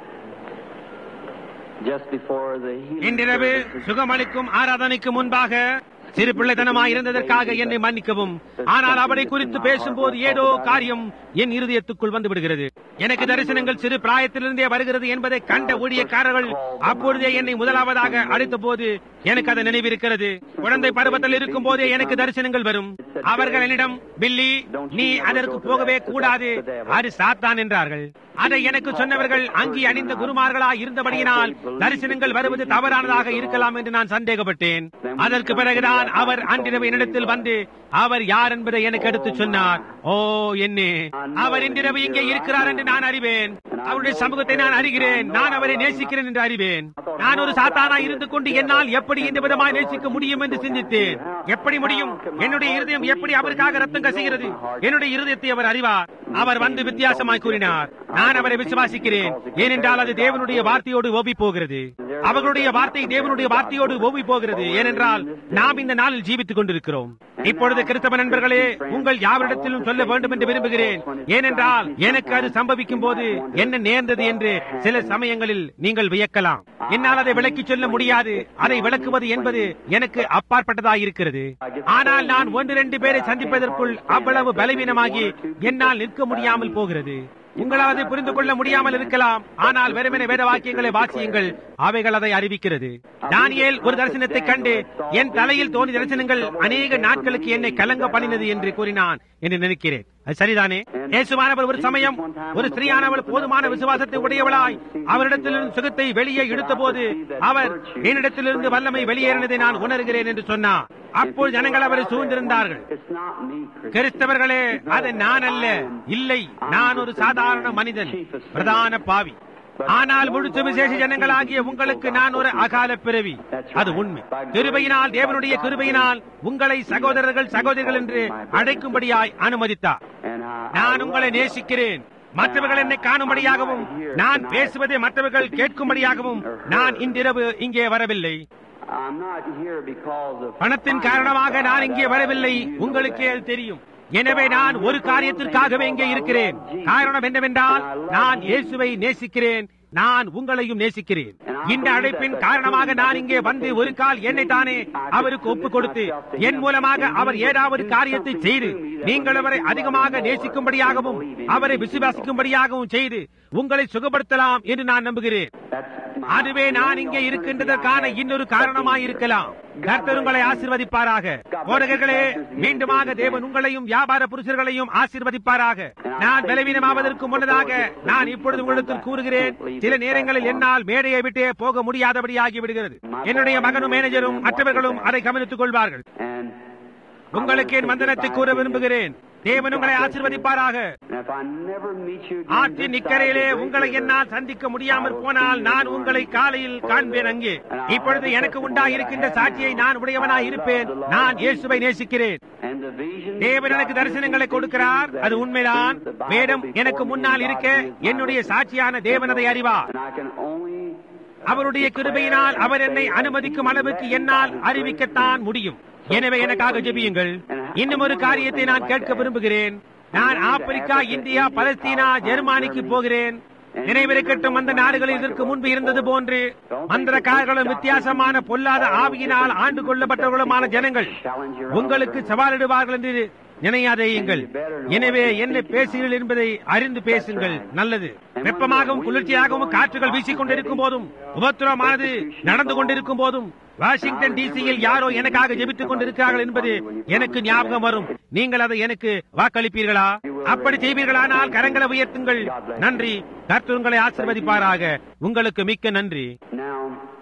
just before the healing இன்றிரவு services, சுகமளிக்கும் ஆராதனைக்கு முன்பாக சிறு பிள்ளைத்தனமாய் இருந்ததற்காக என்னை மன்னிக்கவும் ஆனால் அவரை குறித்து பேசும்போது ஏதோ காரியம் என் இருதயத்துக்குள் வந்து விடுகிறது எனக்கு தரிசனங்கள் சிறு பிராயத்திலிருந்தே வருகிறது என்பதை கண்ட ஊழியக்காரர்கள் அப்பொழுதே என்னை முதலாவதாக அழைத்த போது எனக்கு அது நினைவிருக்கிறது குழந்தை பருவத்தில் இருக்கும் போதே எனக்கு தரிசனங்கள் வரும் அவர்கள் என்னிடம் பில்லி நீ அதற்கு போகவே கூடாது அது சாத்தான் என்றார்கள் அதை எனக்கு சொன்னவர்கள் அங்கி அணிந்த குருமார்களா இருந்தபடியினால் தரிசனங்கள் வருவது தவறானதாக இருக்கலாம் என்று நான் சந்தேகப்பட்டேன் அதற்கு பிறகுதான் அவர் அன்றிரவு என்னிடத்தில் வந்து அவர் யார் என்பதை எனக்கு எடுத்து சொன்னார் ஓ என்னே அவர் இன்றிரவு இங்கே இருக்கிறார் என்று நான் அறிவேன் அவருடைய சமூகத்தை நான் அறிகிறேன் நான் அவரை நேசிக்கிறேன் என்று அறிவேன் நான் ஒரு சாத்தானா இருந்து கொண்டு என்னால் எப்படி இந்த விதமாய் நேசிக்க முடியும் என்று சிந்தித்தேன் எப்படி முடியும் என்னுடைய இருதயம் எப்படி அவருக்காக ரத்தம் கசிகிறது என்னுடைய இருதயத்தை அவர் அறிவார் அவர் வந்து வித்தியாசமாய் கூறினார் நான் அவரை விசுவாசிக்கிறேன் ஏனென்றால் அது தேவனுடைய வார்த்தையோடு ஓவி போகிறது அவர்களுடைய வார்த்தை தேவனுடைய வார்த்தையோடு ஓவி போகிறது ஏனென்றால் நாம் இந்த நாளில் ஜீவித்துக் கொண்டிருக்கிறோம் இப்பொழுது கிறிஸ்தவ நண்பர்களே உங்கள் யாவரிடத்திலும் சொல்ல வேண்டும் என்று விரும்புகிறேன் ஏனென்றால் எனக்கு அது சம்பவிக்கும் போது என்ன நேர்ந்தது என்று சில சமயங்களில் நீங்கள் வியக்கலாம் என்னால் அதை விளக்கிச் சொல்ல முடியாது அதை விளக்குவது என்பது எனக்கு அப்பாற்பட்டதாயிருக்கிறது ஆனால் நான் ஒன்று ரெண்டு பேரை சந்திப்பதற்குள் அவ்வளவு பலவீனமாகி என்னால் நிற்க முடியாமல் போகிறது உங்களால் அதை புரிந்து கொள்ள முடியாமல் இருக்கலாம் ஆனால் வெறுமனே வேத வாக்கியங்களை வாசியுங்கள் அவைகள் அதை அறிவிக்கிறது தானியேல் ஒரு தரிசனத்தை கண்டு என் தலையில் தோன்றி தரிசனங்கள் அநேக நாட்களுக்கு என்னை கலங்க பண்ணினது என்று கூறினான் என்று நினைக்கிறேன் அது சரிதானே இயேசுவானவர் ஒரு சமயம் ஒரு ஸ்திரீயானவள் போதுமான விசுவாசத்தை உடையவளாய் அவரிடத்திலிருந்து சுகத்தை வெளியே இழுத்த போது அவர் என்னிடத்திலிருந்து வல்லமை வெளியேறினதை நான் உணர்கிறேன் என்று சொன்னார் அப்போது ஜனங்கள் அவரை சூழ்ந்திருந்தார்கள் it's not me, Christian. கிறிஸ்தவர்களே அது நான் அல்ல இல்லை நான் ஒரு சாதாரண மனிதன் பிரதான பாவி ஆனால் முழு விசேஷ ஜனங்களாகிய உங்களுக்கு நான் ஒரு அகால பிறவி அது உண்மை கிருபையினால் தேவனுடைய கிருபையினால் உங்களை சகோதரர்கள் சகோதரிகள் என்று அழைக்கும்படியாய் அனுமதித்தார் And I, நான் உங்களை நேசிக்கிறேன் மற்றவர்கள் என்னை காணும்படியாகவும் நான் பேசுவதை மற்றவர்கள் கேட்கும்படியாகவும் நான் இன்றிரவு இங்கே வரவில்லை I'm not here because of பணத்தின் காரணமாக நான் இங்கே வரவில்லை உங்களுக்கே அது தெரியும் எனவே நான் ஒரு காரியத்திற்காகவே இங்கே இருக்கிறேன் காரணம் என்னவென்றால் நான் இயேசுவை நேசிக்கிறேன் நான் உங்களையும் நேசிக்கிறேன் இந்த அழைப்பின் காரணமாக நான் இங்கே வந்து ஒரு கால் என்னை தானே அவருக்கு ஒப்புக் கொடுத்து என் மூலமாக அவர் ஏதாவது காரியத்தை செய்து நீங்கள் அவரை அதிகமாக நேசிக்கும்படியாகவும் அவரை விசுவாசிக்கும்படியாகவும் செய்து உங்களை சுகப்படுத்தலாம் என்று நான் நம்புகிறேன் that's அதுவே நான் இங்கே இருக்கின்றதற்கான இன்னொரு காரணமாய் இருக்கலாம் கர்த்தர் உங்களை ஆசீர்வதிப்பாராக போதகர்களே மீண்டுமாக தேவன் உங்களையும் வியாபார புருஷர்களையும் ஆசீர்வதிப்பாராக நான் பலவீனமாவதற்கு முன்னதாக நான் இப்பொழுது உங்களுக்கு கூறுகிறேன் சில நேரங்களில் என்னால் மேடையை விட்டே போக முடியாதபடி ஆகிவிடுகிறது என்னுடைய மகனும் மேனேஜரும் மற்றவர்களும் அதை கவனித்துக் கொள்வார்கள் and உங்களுக்கு என் வந்தனத்தை கூற விரும்புகிறேன் தேவன் உங்களை ஆசீர்வதிப்பாராக And if I never meet you again ஆற்றின் this இக்கரையிலே side of the உங்களை great என்னால் சந்திக்க முடியாமற் போனால் நான் உங்களை காலையில் காண்பேன் அங்கே இப்பொழுது எனக்கு உண்டாயிருக்கின்ற சாட்சியை நான் உடையவனாய் இருப்பேன் நான் இயேசுவை நேசிக்கிறேன் And the vision தேவன் எனக்கு தரிசனங்களை கொடுக்கிறார் அது உண்மைதான் வேடம் எனக்கு முன்னால் இருக்க என்னுடைய சாட்சியான தேவன் அதை அறிவார் And I can only அவருடைய கிருபையினால் அவர் என்னை அனுமதிக்கும் அளவுக்கு என்னால் அறிவிக்கத்தான் முடியும் எனவே எனக்காக ஜெபியுங்கள் இன்னும் ஒரு காரியத்தை நான் கேட்க விரும்புகிறேன் நான் ஆப்பிரிக்கா இந்தியா பலஸ்தீனா ஜெர்மானிக்கு போகிறேன் நினைவிருக்கட்டும் அந்த நாடுகளில் இதற்கு முன்பு இருந்தது போன்று மந்திரக்காரர்களும் வித்தியாசமான பொல்லாத ஆவியினால் ஆண்டு கொள்ளப்பட்டவர்களுமான ஜனங்கள் உங்களுக்கு சவாலிடுவார்கள் என்று நினையாதேயுங்கள் எனவே என்ன பேசுகிறீர்கள் என்பதை அறிந்து பேசுங்கள் நல்லது வெப்பமாகவும் குளிர்ச்சியாகவும் காற்றுகள் வீசிக் கொண்டிருக்கும் போதும் உபத்திரமானது நடந்து கொண்டிருக்கும் போதும் வாஷிங்டன் டிசியில் யாரோ எனக்காக ஜெபித்துக் கொண்டிருக்கிறார்கள் என்பது எனக்கு ஞாபகம் வரும் நீங்கள் அதை எனக்கு வாக்களிப்பீர்களா அப்படி செய்வீர்களானால் கரங்களை உயர்த்துங்கள் நன்றி கர்த்தர் உங்களை ஆசிர்வதிப்பாராக உங்களுக்கு மிக்க நன்றி Now,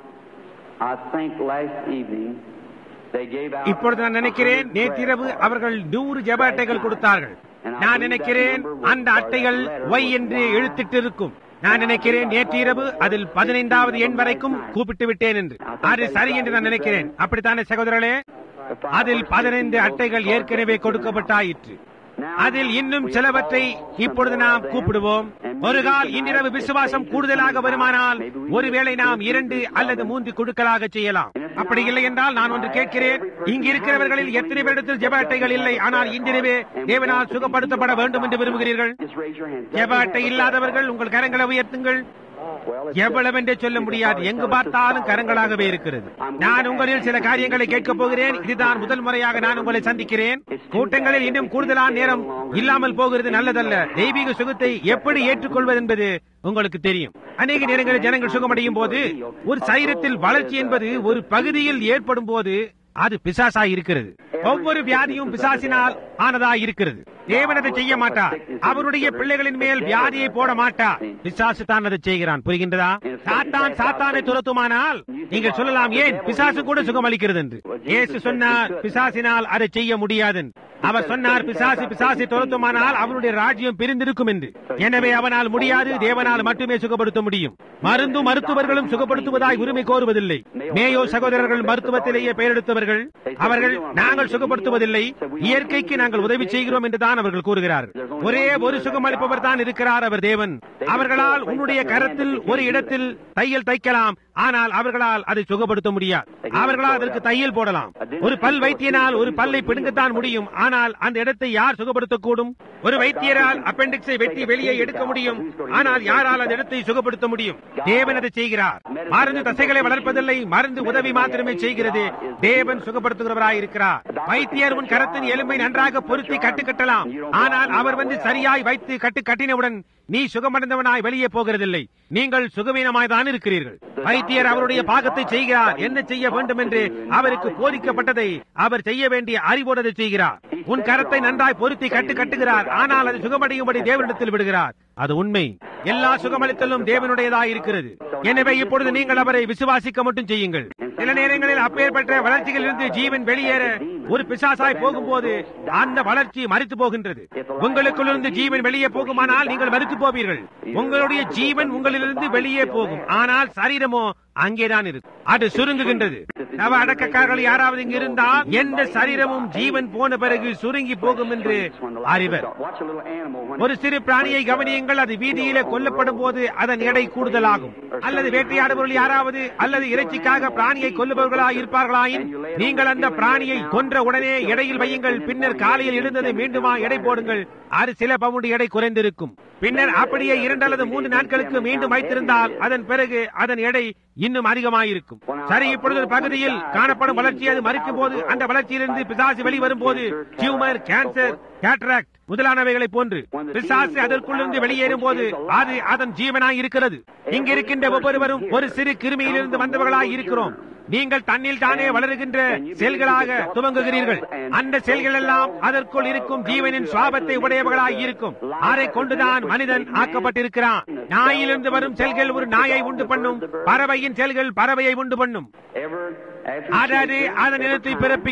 I think last evening they gave out. இப்பொழுது நான் நினைக்கிறேன் நேற்றிரவு அவர்கள் நூறு ஜெப அட்டைகள் கொடுத்தார்கள் நான் நினைக்கிறேன் அந்த அட்டைகள் ஒய் என்று எழுத்திட்டு இருக்கும் நான் நினைக்கிறேன் நேற்று இரவு அதில் பதினைந்தாவது எண் வரைக்கும் கூப்பிட்டு விட்டேன் என்று அது சரி என்று நான் நினைக்கிறேன் அப்படித்தானே சகோதரர்களே அதில் பதினைந்து அட்டைகள் ஏற்கனவே கொடுக்கப்பட்டாயிற்று அதில் இன்னும் சிலவற்றை இப்பொழுது நாம் கூப்பிடுவோம் ஒரு கால் இன்றிரவு விசுவாசம் கூடுதலாக வருமானால் ஒருவேளை நாம் இரண்டு அல்லது மூன்று குழுக்களாக செய்யலாம் அப்படி இல்லை என்றால் நான் ஒன்று கேட்கிறேன் இங்கு இருக்கிறவர்களில் எத்தனை பேரிடத்தில் ஜெப அட்டைகள் இல்லை ஆனால் இன்றிரவே தேவனால் சுகப்படுத்தப்பட வேண்டும் என்று விரும்புகிறீர்கள் Just raise your hands. ஜெப அட்டை இல்லாதவர்கள் உங்கள் கரங்களை உயர்த்துங்கள் Well, it's எவ்வளவென்றே சொல்ல முடியாது எங்கு பார்த்தாலும் கரங்களாகவே இருக்கிறது நான் உங்களில் சில காரியங்களை கேட்கப் போகிறேன் இதுதான் முதல் முறையாக நான் உங்களை சந்திக்கிறேன் கூட்டங்களில் இன்னும் கூடுதலான நேரம் இல்லாமல் போகிறது நல்லதல்ல தெய்வீக சுகத்தை எப்படி ஏற்றுக்கொள்வது என்பது உங்களுக்கு தெரியும் அநேக நேரங்களில் ஜனங்கள் சுகமடையும் போது ஒரு சரீரத்தில் வளர்ச்சி என்பது ஒரு பகுதியில் ஏற்படும் போது அது பிசாசா இருக்கிறது ஒவ்வொரு வியாதியும் பிசாசினால் ஆனதா இருக்கிறது தேவன் அதை செய்ய மாட்டார் அவருடைய பிள்ளைகளின் மேல் வியாதியை போட மாட்டார் பிசாசு தான் அதை செய்கிறான் புரிகின்றதா சாத்தான் சாத்தானை துரத்துமானால் நீங்கள் சொல்லலாம் ஏன் பிசாசு கூட சுகமளிக்கிறது என்று இயேசு சொன்னார் பிசாசினால் அதை செய்ய முடியாது என்று. அவர் சொன்னார் பிசாசு பிசாசை துரத்துமானால் அவனுடைய ராஜ்யம் பிரிந்திருக்கும் என்று எனவே அவனால் முடியாது தேவனால் மட்டுமே சுகப்படுத்த முடியும் மருந்தும் மருத்துவர்களும் சுகப்படுத்துவதாய் உரிமை கோருவதில்லை மேயோ சகோதரர்கள் மருத்துவத்திலேயே பெயரெடுத்தவர்கள் அவர்கள் நாங்கள் சுகப்படுத்துவதில்லை இயற்கைக்கு நாங்கள் உதவி செய்கிறோம் என்றுதான் அவர்கள் கூறுகிறார்கள் ஒரே ஒரு சுகமளிப்பவர் தான் இருக்கிறார் அவர் தேவன் அவர்களால் உன்னுடைய கரத்தில் ஒரு இடத்தில் தையல் தைக்கலாம் ஆனால் அவர்களால் அதை சுகப்படுத்த முடியாது அவர்களால் அதற்கு தையல் போடலாம் ஒரு பல் வைத்தியனால் ஒரு பல்லை பிடுங்கத்தான் முடியும் ஆனால் அந்த இடத்தை யார் சுகப்படுத்தக்கூடும் ஒரு வைத்தியரால் அப்பெண்டிக்ஸை வெட்டி வெளியே எடுக்க முடியும் ஆனால் யாரால் அந்த இடத்தை சுகப்படுத்த முடியும் தேவன் அதை செய்கிறார் மருந்து தசைகளை வளர்ப்பதில்லை மருந்து உதவி மாத்திரமே செய்கிறது தேவன் சுகப்படுத்துகிறவராய் இருக்கிறார் வைத்தியர் உன் கரத்தின் எலும்பை நன்றாக பொருத்தி கட்டு கட்டலாம் ஆனால் அவர் வந்து சரியாய் வைத்து கட்டு கட்டினவுடன் நீ சுகமடைந்தவனாய் வெளியே போகிறதில்லை நீங்கள் சுகவீனமாய் தான் இருக்கிறீர்கள் வைத்தியர் அவருடைய பாகத்தை செய்கிறார் என்ன செய்ய வேண்டும் என்று அவருக்கு போதிக்கப்பட்டதை அவர் செய்ய வேண்டிய அறிவோடு அதை செய்கிறார் உன் கரத்தை நன்றாய் பொருத்தி கட்டு கட்டுகிறார் ஆனால் அது சுகமடையும்படி தேவனிடத்தில் விடுகிறார் அது உண்மை எல்லா சுகமளித்தலும் தேவனுடையதாய் இருக்கிறது எனவே இப்பொழுது நீங்கள் அவரை விசுவாசிக்க மட்டும் செய்யுங்கள் சில நேரங்களில் அப்பேற்பட்ட வளர்ச்சியில் இருந்து ஜீவன் வெளியேற ஒரு பிசாசாய் போகும்போது அந்த வளர்ச்சி மறித்து போகின்றது உங்களுக்குள்ளிருந்து ஜீவன் வெளியே போகுமானால் நீங்கள் மறித்து போவீர்கள் உங்களுடைய ஜீவன் உங்களிலிருந்து வெளியே போகும் ஆனால் சரீரமோ அங்கேதான் இருக்கு அது சுருங்குகின்றது நவ அடக்கக்காரர்கள் யாராவது இங்கு இருந்தால் எந்த சரீரமும் ஜீவன் போன பிறகு சுருங்கி போகும் என்று அறிவர் Watch a little animal when ஒரு சிறு பிராணியை கவனியுங்கள் அது வீதியிலே கொல்லப்படும் போது அதன் எடை கூடுதலாகும் அல்லது வேட்டையாடுபவர்கள் யாராவது அல்லது இறைச்சிக்காக பிராணியை கொல்லுபவர்களாய் இருப்பார்களாயின் நீங்கள் அந்த பிராணியை கொன்ற உடனே எடையில் வையுங்கள் பின்னர் காலையில் எழுந்ததை மீண்டுமா எடை போடுங்கள் அது சில பவுண்டு எடை குறைந்திருக்கும் பின்னர் அப்படியே இரண்டு அல்லது மூன்று நாட்களுக்கு மீண்டும் வைத்திருந்தால் அதன் பிறகு அதன் எடை இன்னும் அதிகமாயிருக்கும் சரி இப்பொழுது ஒரு பகுதியில் காணப்படும் வளர்ச்சி அது மறிக்கும் போது அந்த வளர்ச்சியிலிருந்து பிசாசு வெளிவரும் போது டியூமர் கேன்சர் கேட்ராக்ட் முதலானவைகளை போன்று பிசாசு அதற்குள்ளிருந்து வெளியேறும் போது அது அதன் ஜீவனாய் இருக்கிறது இங்க இருக்கின்ற ஒவ்வொருவரும் ஒரு சிறு கிருமியிலிருந்து வந்தவர்களாய் இருக்கிறோம் நீங்கள் தன்னில் தானே வளருகின்ற செல்களாக துவங்குகிறீர்கள் அந்த செல்கள் எல்லாம் அதற்குள் இருக்கும் ஜீவனின் சுவாபத்தை உடையவர்களாய் இருக்கும் அதை கொண்டுதான் மனிதன் ஆக்கப்பட்டிருக்கிறான் நாயிலிருந்து வரும் செல்கள் ஒரு நாயை உண்டு பண்ணும் பறவையின் செல்கள் பறவையை உண்டு பண்ணும் ever after அதாவது அதன் இனத்தை பிறப்பிக்கும்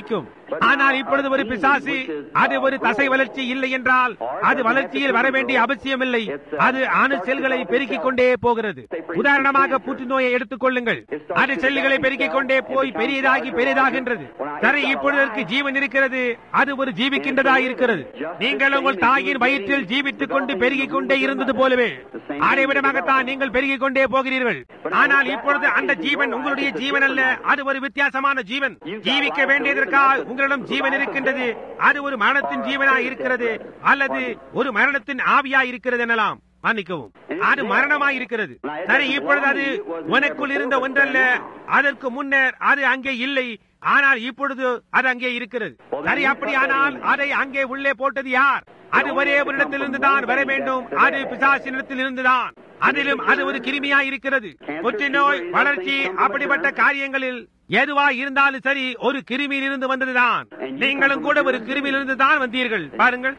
ஆனால் இப்பொழுது ஒரு பிசாசு அது ஒரு தசை வளர்ச்சி இல்லை என்றால் அது வளர்ச்சியில் வர வேண்டிய அவசியமில்லை அது அணு செல்களை பெருக்கிக் கொண்டே போகிறது உதாரணமாக புற்றுநோயை எடுத்துக் கொள்ளுங்கள் அது செல்லுகளை பெருக்கிக் கொண்டே போய் பெரியதாகி பெரியதாகின்றது சரி இப்பொழுது அதற்கு ஜீவன் இருக்கிறது அது ஒரு ஜீவிக்கின்றதா இருக்கிறது நீங்கள் உங்கள் தாயின் வயிற்றில் ஜீவித்துக் கொண்டு பெருகிக் கொண்டே இருந்தது போலவே அதை விடமாகத்தான் நீங்கள் பெருகிக் கொண்டே போகிறீர்கள் ஆனால் இப்பொழுது அந்த ஜீவன் உங்களுடைய ஜீவன் அல்ல அது ஒரு வித்தியாசமான ஜீவன் ஜீவிக்க வேண்டியதற்காக உங்களிடம் ஜீவன் இருக்கின்றது அது ஒரு மரணத்தின் ஜீவனாய் இருக்கிறது அல்லது ஒரு மரணத்தின் ஆவியாய் இருக்கிறது எனலாம் மன்னிக்கவும் அது மரணமாய் இருக்கிறது சரி இப்பொழுது அது உனக்குள் இருந்த ஒன்றல்ல அதற்கு முன்னர் அது அங்கே இல்லை ஆனால் இப்பொழுது அது அங்கே இருக்கிறது சரி அப்படியானால் அதை அங்கே உள்ளே போட்டது யார் அது ஒரே ஒரு இடத்திலிருந்து தான் வர வேண்டும் அது பிசாசினிடத்தில் இருந்துதான் அதிலும் அது ஒரு கிருமியா இருக்கிறது புற்றுநோய் வளர்ச்சி அப்படிப்பட்ட காரியங்களில் எதுவா இருந்தாலும் சரி ஒரு கிருமியில் இருந்து வந்ததுதான் நீங்களும் கூட ஒரு கிருமியிலிருந்து தான் வந்தீர்கள் பாருங்கள்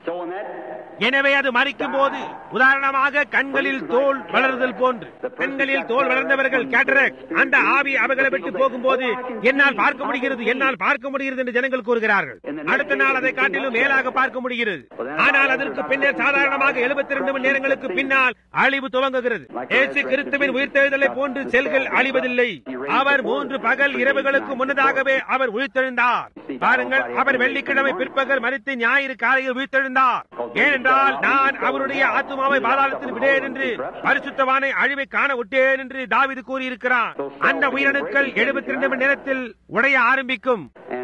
எனவே அது மறிக்கும் போது உதாரணமாக கண்களில் தோல் வளர்தல் போன்று கண்களில் தோல் வளர்ந்தவர்கள் கேட்டரக் அந்த ஆவி அவர்களை விட்டு போகும்போது என்னால் பார்க்க முடிகிறது என்னால் பார்க்க முடிகிறது என்று ஜனங்கள் கூறுகிறார்கள் அடுத்த நாள் அதை காட்டிலும் மேலாக பார்க்க முடிகிறது ஆனால் அதற்கு பின்னர் சாதாரணமாக எழுபத்தி இரண்டு மணி நேரங்களுக்கு பின்னால் அழிவு துவங்குகிறது ஏசு கிறிஸ்துவின் உயிர்த்தெழுதலை போன்று செல்கள் அழிவதில்லை அவர் மூன்று பகல் இரவுகளுக்கு முன்னதாகவே அவர் உயிர்த்தெழுந்தார் பாருங்கள் அவர் வெள்ளிக்கிழமை பிற்பகல் மறித்து ஞாயிறு காலையில் உயிர்த்தெழுந்தார் ஏனென்றால் நான் அவருடைய ஆத்மாவை பாதாளத்தில் விடேன் என்று பரிசுத்தவானை அழிவை காண விட்டேன் என்று தாவிது கூறியிருக்கிறான் அந்த உயிரணுக்கள் எழுபத்தி இரண்டு மணி நேரத்தில் உடைய ஆரம்பிக்கும்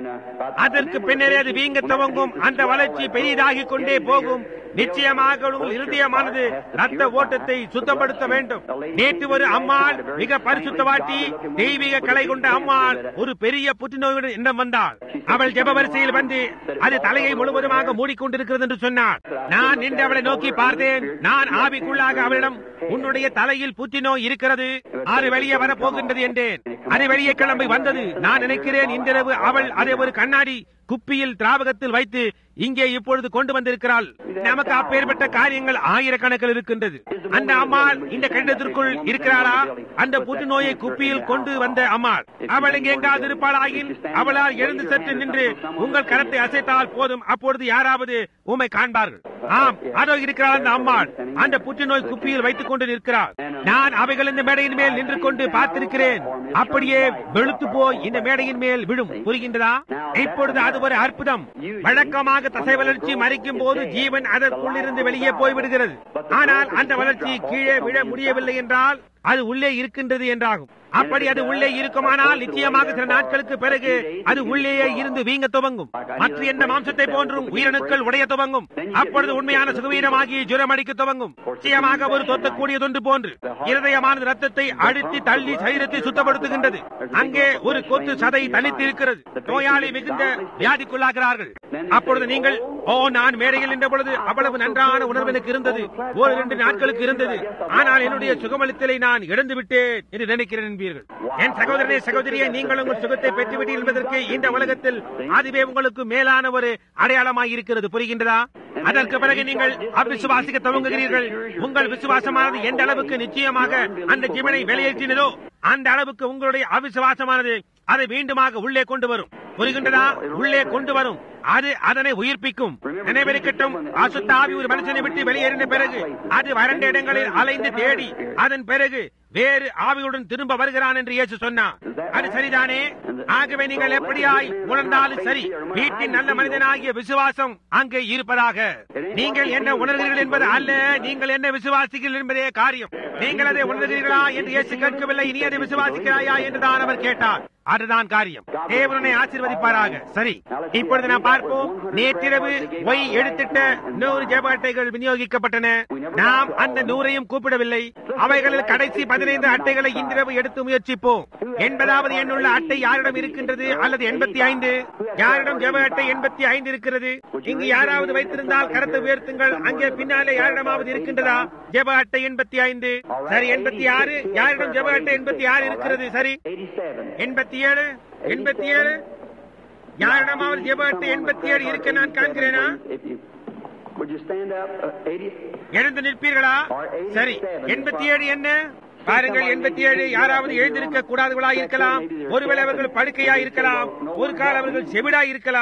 அதற்கு பின்னரே அது வீங்க துவங்கும் அந்த வளர்ச்சி பெரிதாகிக் கொண்டே போகும் நிச்சயமாக உங்கள் இருதயமானது ரத்த ஓட்டத்தை சுத்தப்படுத்த வேண்டும் நேற்று ஒரு அம்மாள் மிக பரிசுத்தவாட்டி தெய்வீக கலை கொண்ட அம்மாள் ஒரு பெரிய புற்றுநோயுடன் எண்ணம் வந்தாள் அவள் ஜெப வரிசையில் வந்து அது தலையை முழுவதுமாக மூடிக்கொண்டிருக்கிறது என்று சொன்னாள் நான் நின்று அவளை நோக்கி பார்த்தேன் நான் ஆவிக்குள்ளாக அவளிடம் உன்னுடைய தலையில் புற்றுநோய் இருக்கிறது அது வெளியே வரப்போகின்றது என்றேன் அது வெளியே கிளம்பி வந்தது நான் நினைக்கிறேன் இன்றிரவு அவள் அதை ஒரு கண்ணாடி குப்பியில் திராவகத்தில் வைத்து இங்கே இப்பொழுது கொண்டு வந்திருக்கிறாள் நமக்கு அப்பேற்பட்ட காரியங்கள் ஆயிரக்கணக்கில் இருக்கின்றது அந்த அம்மாள் இந்த கண்டத்திற்குள் இருக்கிறாளா அந்த புற்றுநோயை குப்பியில் கொண்டு வந்த அம்மாள் அவள் இங்கே எங்காவது இருப்பாளாகில் அவளால் எழுந்து சற்று நின்று உங்கள் கரத்தை அசைத்தால் போதும் அப்பொழுது யாராவது உம்மை காண்பார்கள் ஆம் அதோ இருக்கிறாள் அந்த அம்மாள் அந்த புற்றுநோய் குப்பியில் வைத்துக் கொண்டு நிற்கிறாள் நான் அவைகள் இந்த மேடையின் மேல் நின்று கொண்டு பார்த்திருக்கிறேன் அப்படியே வெளுத்து போய் இந்த மேடையின் மேல் விழும் புரிகின்றதா இப்பொழுது அது ஒரு அற்புதம் வழக்கமாக தசை வளர்ச்சி மறிக்கும் போது ஜீவன் அதற்குள்ளிருந்து வெளியே போய்விடுகிறது ஆனால் அந்த வளர்ச்சி கீழே விழ முடியவில்லை என்றால் அது உள்ளே இருக்கின்றது என்றாகும் அப்படி அது உள்ளே இருக்குமானால் நிச்சயமாக சில நாட்களுக்கு பிறகு அது உள்ளேயே இருந்து வீங்க துவங்கும் மற்ற எந்த மாம்சத்தை போன்றும் உயிரணுக்கள் உடைய துவங்கும் அப்பொழுது உண்மையான சுகவீனமாகி ஜுரம் அடிக்க துவங்கும் நிச்சயமாக ஒரு தொத்தக்கூடியதொன்று போன்று இருதயமானது ரத்தத்தை அழுத்தி தள்ளி சரீரத்தை சுத்தப்படுத்துகின்றது அங்கே ஒரு கொத்து சதை தனித்து இருக்கிறது நோயாளி மிகுந்த வியாதிக்குள்ளாகிறார்கள் அப்பொழுது நீங்கள் ஓ நான் மேடையில் நின்ற பொழுது அவ்வளவு நன்றான உணர்வு எனக்கு இருந்தது ஒரு இரண்டு நாட்களுக்கு இருந்தது ஆனால் என்னுடைய சுகமளித்தலை நான் இழந்து விட்டேன் என்று நினைக்கிறேன் என்பீர்கள் என் சகோதரனே சகோதரியை நீங்கள் உங்கள் சுகத்தை பெற்றுவிட்டீர்கள் என்பதற்கு இந்த உலகத்தில் அதுவே உங்களுக்கு மேலான ஒரு அடையாளமாய் இருக்கிறது புரிகின்றதா அதற்கு பிறகு நீங்கள் அவ்விசுவாசிக்க துவங்குகிறீர்கள் உங்கள் விசுவாசமானது எந்த அளவுக்கு நிச்சயமாக அந்த ஜீவனை வெளியேற்றினதோ அந்த அளவுக்கு உங்களுடைய அவிசுவாசமானது அதை மீண்டுமாக உள்ளே கொண்டு வரும் புரிகின்றதா உள்ளே கொண்டு வரும் அது அதனை உயிர்ப்பிக்கும் நினைவிருக்கட்டும் அசுத்த ஆவி ஒரு மனுஷனை விட்டு வெளியேறின பிறகு அது வறண்ட இடங்களில் அலைந்து தேடி அதன் பிறகு வேறு ஆவியுடன் திரும்ப வருகிறான் என்று இயேசு சொன்னார் அது சரிதானே ஆகவே நீங்கள் எப்படியாய் உணர்ந்தாலும் சரி வீட்டின் நல்ல மனிதனாகிய விசுவாசம் அங்கே இருப்பதாக நீங்கள் என்ன உணர்கிறீர்கள் என்பது அல்ல நீங்கள் என்ன விசுவாசிகள் என்பதே காரியம் நீங்கள் அதை உணர்கிறீர்களா என்று இயேசு கேட்கவில்லை நீ அதை விசுவாசிக்கிறாயா என்றுதான் அவர் கேட்டார் அதுதான் காரியம் தேவனை ஆசீர்வதிப்பாராக சரி இப்பொழுது நாம் பார்ப்போம் நேற்றிரவு ஒய் எடுத்திட்ட நூறு ஜெப அட்டைகள் விநியோகிக்கப்பட்டன நாம் அந்த நூறையும் கூப்பிடவில்லை அவைகளில் கடைசி பதினைந்து அட்டைகளை இன்றிரவு எடுத்து முயற்சிப்போம் எண்பதாவது எண்ணுள்ள அட்டை யாரிடம் இருக்கின்றது அல்லது எண்பத்தி ஐந்து யாரிடம் ஜெப அட்டை எண்பத்தி ஐந்து இருக்கிறது இங்கு யாராவது வைத்திருந்தால் கரத்தை உயர்த்துங்கள் அங்கே பின்னாலே யாரிடமாவது இருக்கின்றதா ஜெப அட்டை எண்பத்தி ஐந்து சரி எண்பத்தி ஆறு யாரிடம் ஜெப அட்டை எண்பத்தி ஆறு இருக்கிறது சரி எண்பத்தி ஏழு எண்பத்தி ஏழு யாரிடமாவது ஜெப அட்டை எண்பத்தி ஏழு இருக்க நான் காண்கிறேனா எழுந்து நிற்பீர்களா சரி எண்பத்தி ஏழு என்ன பாருங்கள் எண்பத்தி ஏழு யாராவது எழுந்திருக்க கூடாதவர்களா இருக்கலாம் ஒருவேளை அவர்கள் படுக்கையா இருக்கலாம் ஒரு கால அவர்கள் செவிடா இருக்கலாம்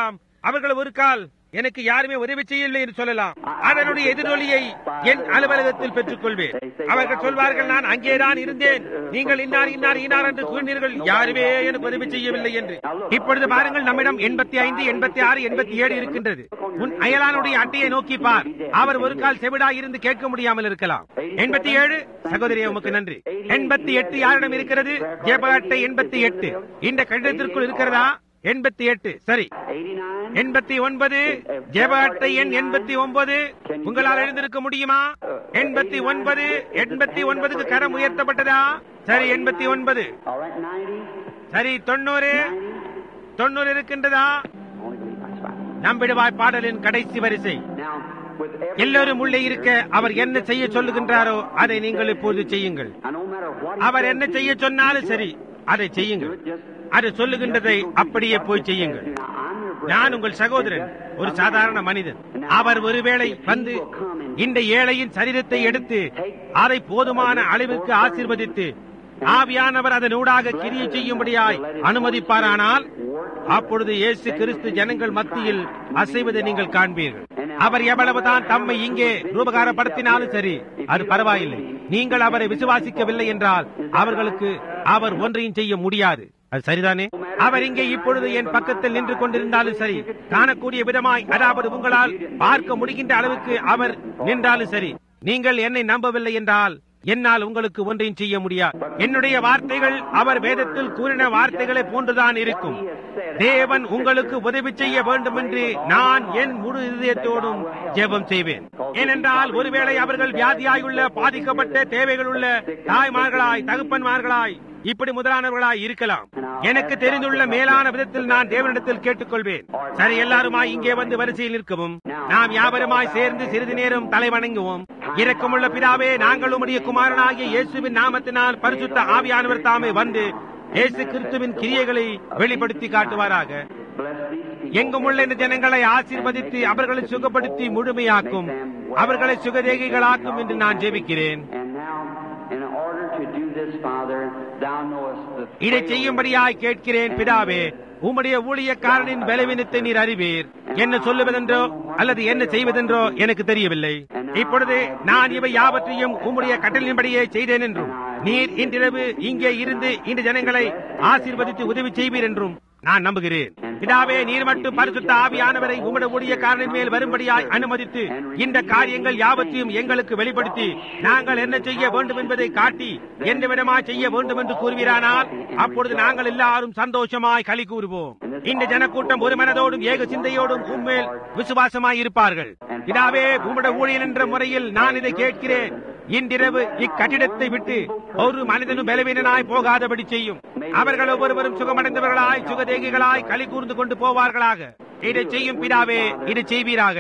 அவர்கள் ஒரு கால் எனக்கு யாருமே உதவி செய்யவில்லை என்று சொல்லலாம் அதனுடைய எதிரொலியை என் அலுவலகத்தில் பெற்றுக் கொள்வேன் அவர்கள் சொல்வார்கள் நான் அங்கேதான் இருந்தேன் நீங்கள் இன்னார் இன்னார் இன்னார் என்று கூறினீர்கள் யாருமே எனக்கு உதவி செய்யவில்லை என்று இப்பொழுது பாருங்கள் நம்மிடம் எண்பத்தி ஐந்து எண்பத்தி ஆறு எண்பத்தி ஏழு இருக்கின்றது உன் அயலானுடைய அட்டையை நோக்கி பார் அவர் ஒரு கால் செவிடாய் இருந்து கேட்க முடியாமல் இருக்கலாம் எண்பத்தி ஏழு சகோதரியே உமக்கு நன்றி எண்பத்தி எட்டு யாரிடம் இருக்கிறது ஜெப அட்டை எண்பத்தி எட்டு இந்த கடிதத்திற்குள் இருக்கிறதா எண்பத்தி எட்டு சரி எண்பத்தி ஒன்பது ஜெப அட்டை எண் எண்பத்தி ஒன்பது உங்களால் எழுந்திருக்க முடியுமா எண்பத்தி ஒன்பது எண்பத்தி ஒன்பதுக்கு கரம் உயர்த்தப்பட்டதா சரி எண்பத்தி ஒன்பது All right, 90. சரி தொண்ணூறு தொண்ணூறு இருக்கின்றதா Only believe that's fine. நம்பிடுவாய் பாடலின் கடைசி வரிசை Now, with every எல்லோரும் உள்ளே இருக்க அவர் என்ன செய்ய சொல்லுகின்றாரோ அதை நீங்கள் இப்போது செய்யுங்கள் Now, no matter what he our says, என்ன செய்ய சொன்னாலும் சரி அதை செய்யுங்கள் அது சொல்லுகின்றதை அப்படியே போய் செய்யுங்கள் Now, I'm your brother. நான் உங்கள் சகோதரன் ஒரு சாதாரண மனிதன் அவர் ஒருவேளை வந்து இந்த ஏழையின் சரீரத்தை எடுத்து அதை போதுமான அளவிற்கு ஆசீர்வதித்து ஆவியானவர் அதன் ஊடாக கிரியை செய்யும்படியாய் அனுமதிப்பாரானால் அப்பொழுது இயேசு கிறிஸ்து ஜனங்கள் மத்தியில் அசைவதை நீங்கள் காண்பீர்கள் அவர் எவ்வளவுதான் தம்மை இங்கே ரூபகாரப்படுத்தினாலும் சரி அது பரவாயில்லை நீங்கள் அவரை விசுவாசிக்கவில்லை என்றால் அவர்களுக்கு அவர் ஒன்றையும் செய்ய முடியாது அது சரிதானே அவர் இங்கே இப்பொழுது என் பக்கத்தில் நின்று கொண்டிருந்தாலும் சரி காணக்கூடிய விதமாய் அதாவது உங்களால் பார்க்க முடிகின்ற அளவுக்கு அவர் நின்றாலும் சரி நீங்கள் என்னை நம்பவில்லை என்றால் என்னால் உங்களுக்கு ஒன்றையும் செய்ய முடியாது என்னுடைய வார்த்தைகள் அவர் வேதத்தில் கூறின வார்த்தைகளை போன்றுதான் இருக்கும் தேவன் உங்களுக்கு உதவி செய்ய வேண்டும் என்று நான் என் முழு இதயத்தோடும் ஜெபம் செய்வேன் ஏனென்றால் ஒருவேளை அவர்கள் வியாதியாயுள்ள பாதிக்கப்பட்ட தேவைகளுள்ள தாய்மார்களாய் தகப்பன்மார்களாய் இப்படி முதலானவர்களாய் இருக்கலாம் எனக்கு தெரிந்துள்ள மேலான விதத்தில் நான் தேவனிடத்தில் கேட்டுக்கொள்வேன் சரி எல்லாருமாய் இங்கே வந்து வரிசையில் நிற்கவும் நாம் யாவருமாய் சேர்ந்து சிறிது நேரம் தலை வணங்குவோம் இரக்கமுள்ள பிதாவே நாங்கள் உம்முடைய குமாரனாகிய இயேசுவின் நாமத்தினால் பரிசுத்த ஆவியானவர் தாமே வந்து இயேசு கிறிஸ்துவின் கிரியைகளை வெளிப்படுத்தி காட்டுவாராக Bless these people. எங்கும் உள்ள இந்த ஜனங்களை ஆசீர்வதித்து அவர்களை சுகப்படுத்தி முழுமையாக்கும் அவர்களை சுகதேகிகளாக்கும் என்று நான் ஜெபிக்கிறேன் And now, in order to do this, Father, thou knowest the இதை செய்யும்படியாய் கேட்கிறேன் பிதாவே உம்முடைய ஊழியக்காரனின் பலவீனத்தை நீர் அறிவீர் என்ன சொல்லுவதென்றோ அல்லது என்ன செய்வதென்றோ எனக்கு தெரியவில்லை இப்பொழுது நான் இவை யாவற்றையும் உம்முடைய கட்டளின்படியே செய்தேன் என்றும் நீர் இன்றிரவு இங்கே இருந்து இந்த ஜனங்களை ஆசீர்வதித்து உதவி செய்வீர் என்றும் நான் நம்புகிறேன் பிதாவே நீர் மட்டும் பரிசுத்த ஆவியானவரை உம்முடைய ஊழியக்காரனின் மேல் வரும்படியாய் அனுமதித்து இந்த காரியங்கள் யாவற்றையும் எங்களுக்கு வெளிப்படுத்தி நாங்கள் என்ன செய்ய வேண்டும் என்பதை காட்டி எந்த விதமாய் செய்ய வேண்டும் என்று கூறுவீரானால் அப்பொழுது நாங்கள் எல்லாரும் சந்தோஷமாய் களி கூறுவோம் இந்த ஜனக்கூட்டம் ஒரு மனதோடும் ஏக சிந்தையோடும் உண்மேல் விசுவாசமாய் இருப்பார்கள் பிதாவே உம்முடைய ஊழியன் என்ற முறையில் நான் இதை கேட்கிறேன் இன்றிரவு இக்கட்டிடத்தை விட்டு ஒரு மனிதனும் பலவீனனாய் போகாதபடி செய்யும் அவர்கள் ஒவ்வொருவரும் சுகமடைந்தவர்களாய் சுகதேகிகளாய் களி கூர்ந்து கொண்டு போவார்களாக இதை செய்யும் பிதாவே இதை செய்வீராக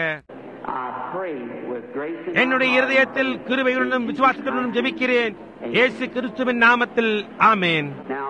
I pray with grace and என்னுடைய இருதயத்தில் கிருபையுடனும் விசுவாசத்துடனும் ஜெபிக்கிறேன் இயேசு கிறிஸ்துவின் நாமத்தில் ஆமேன் now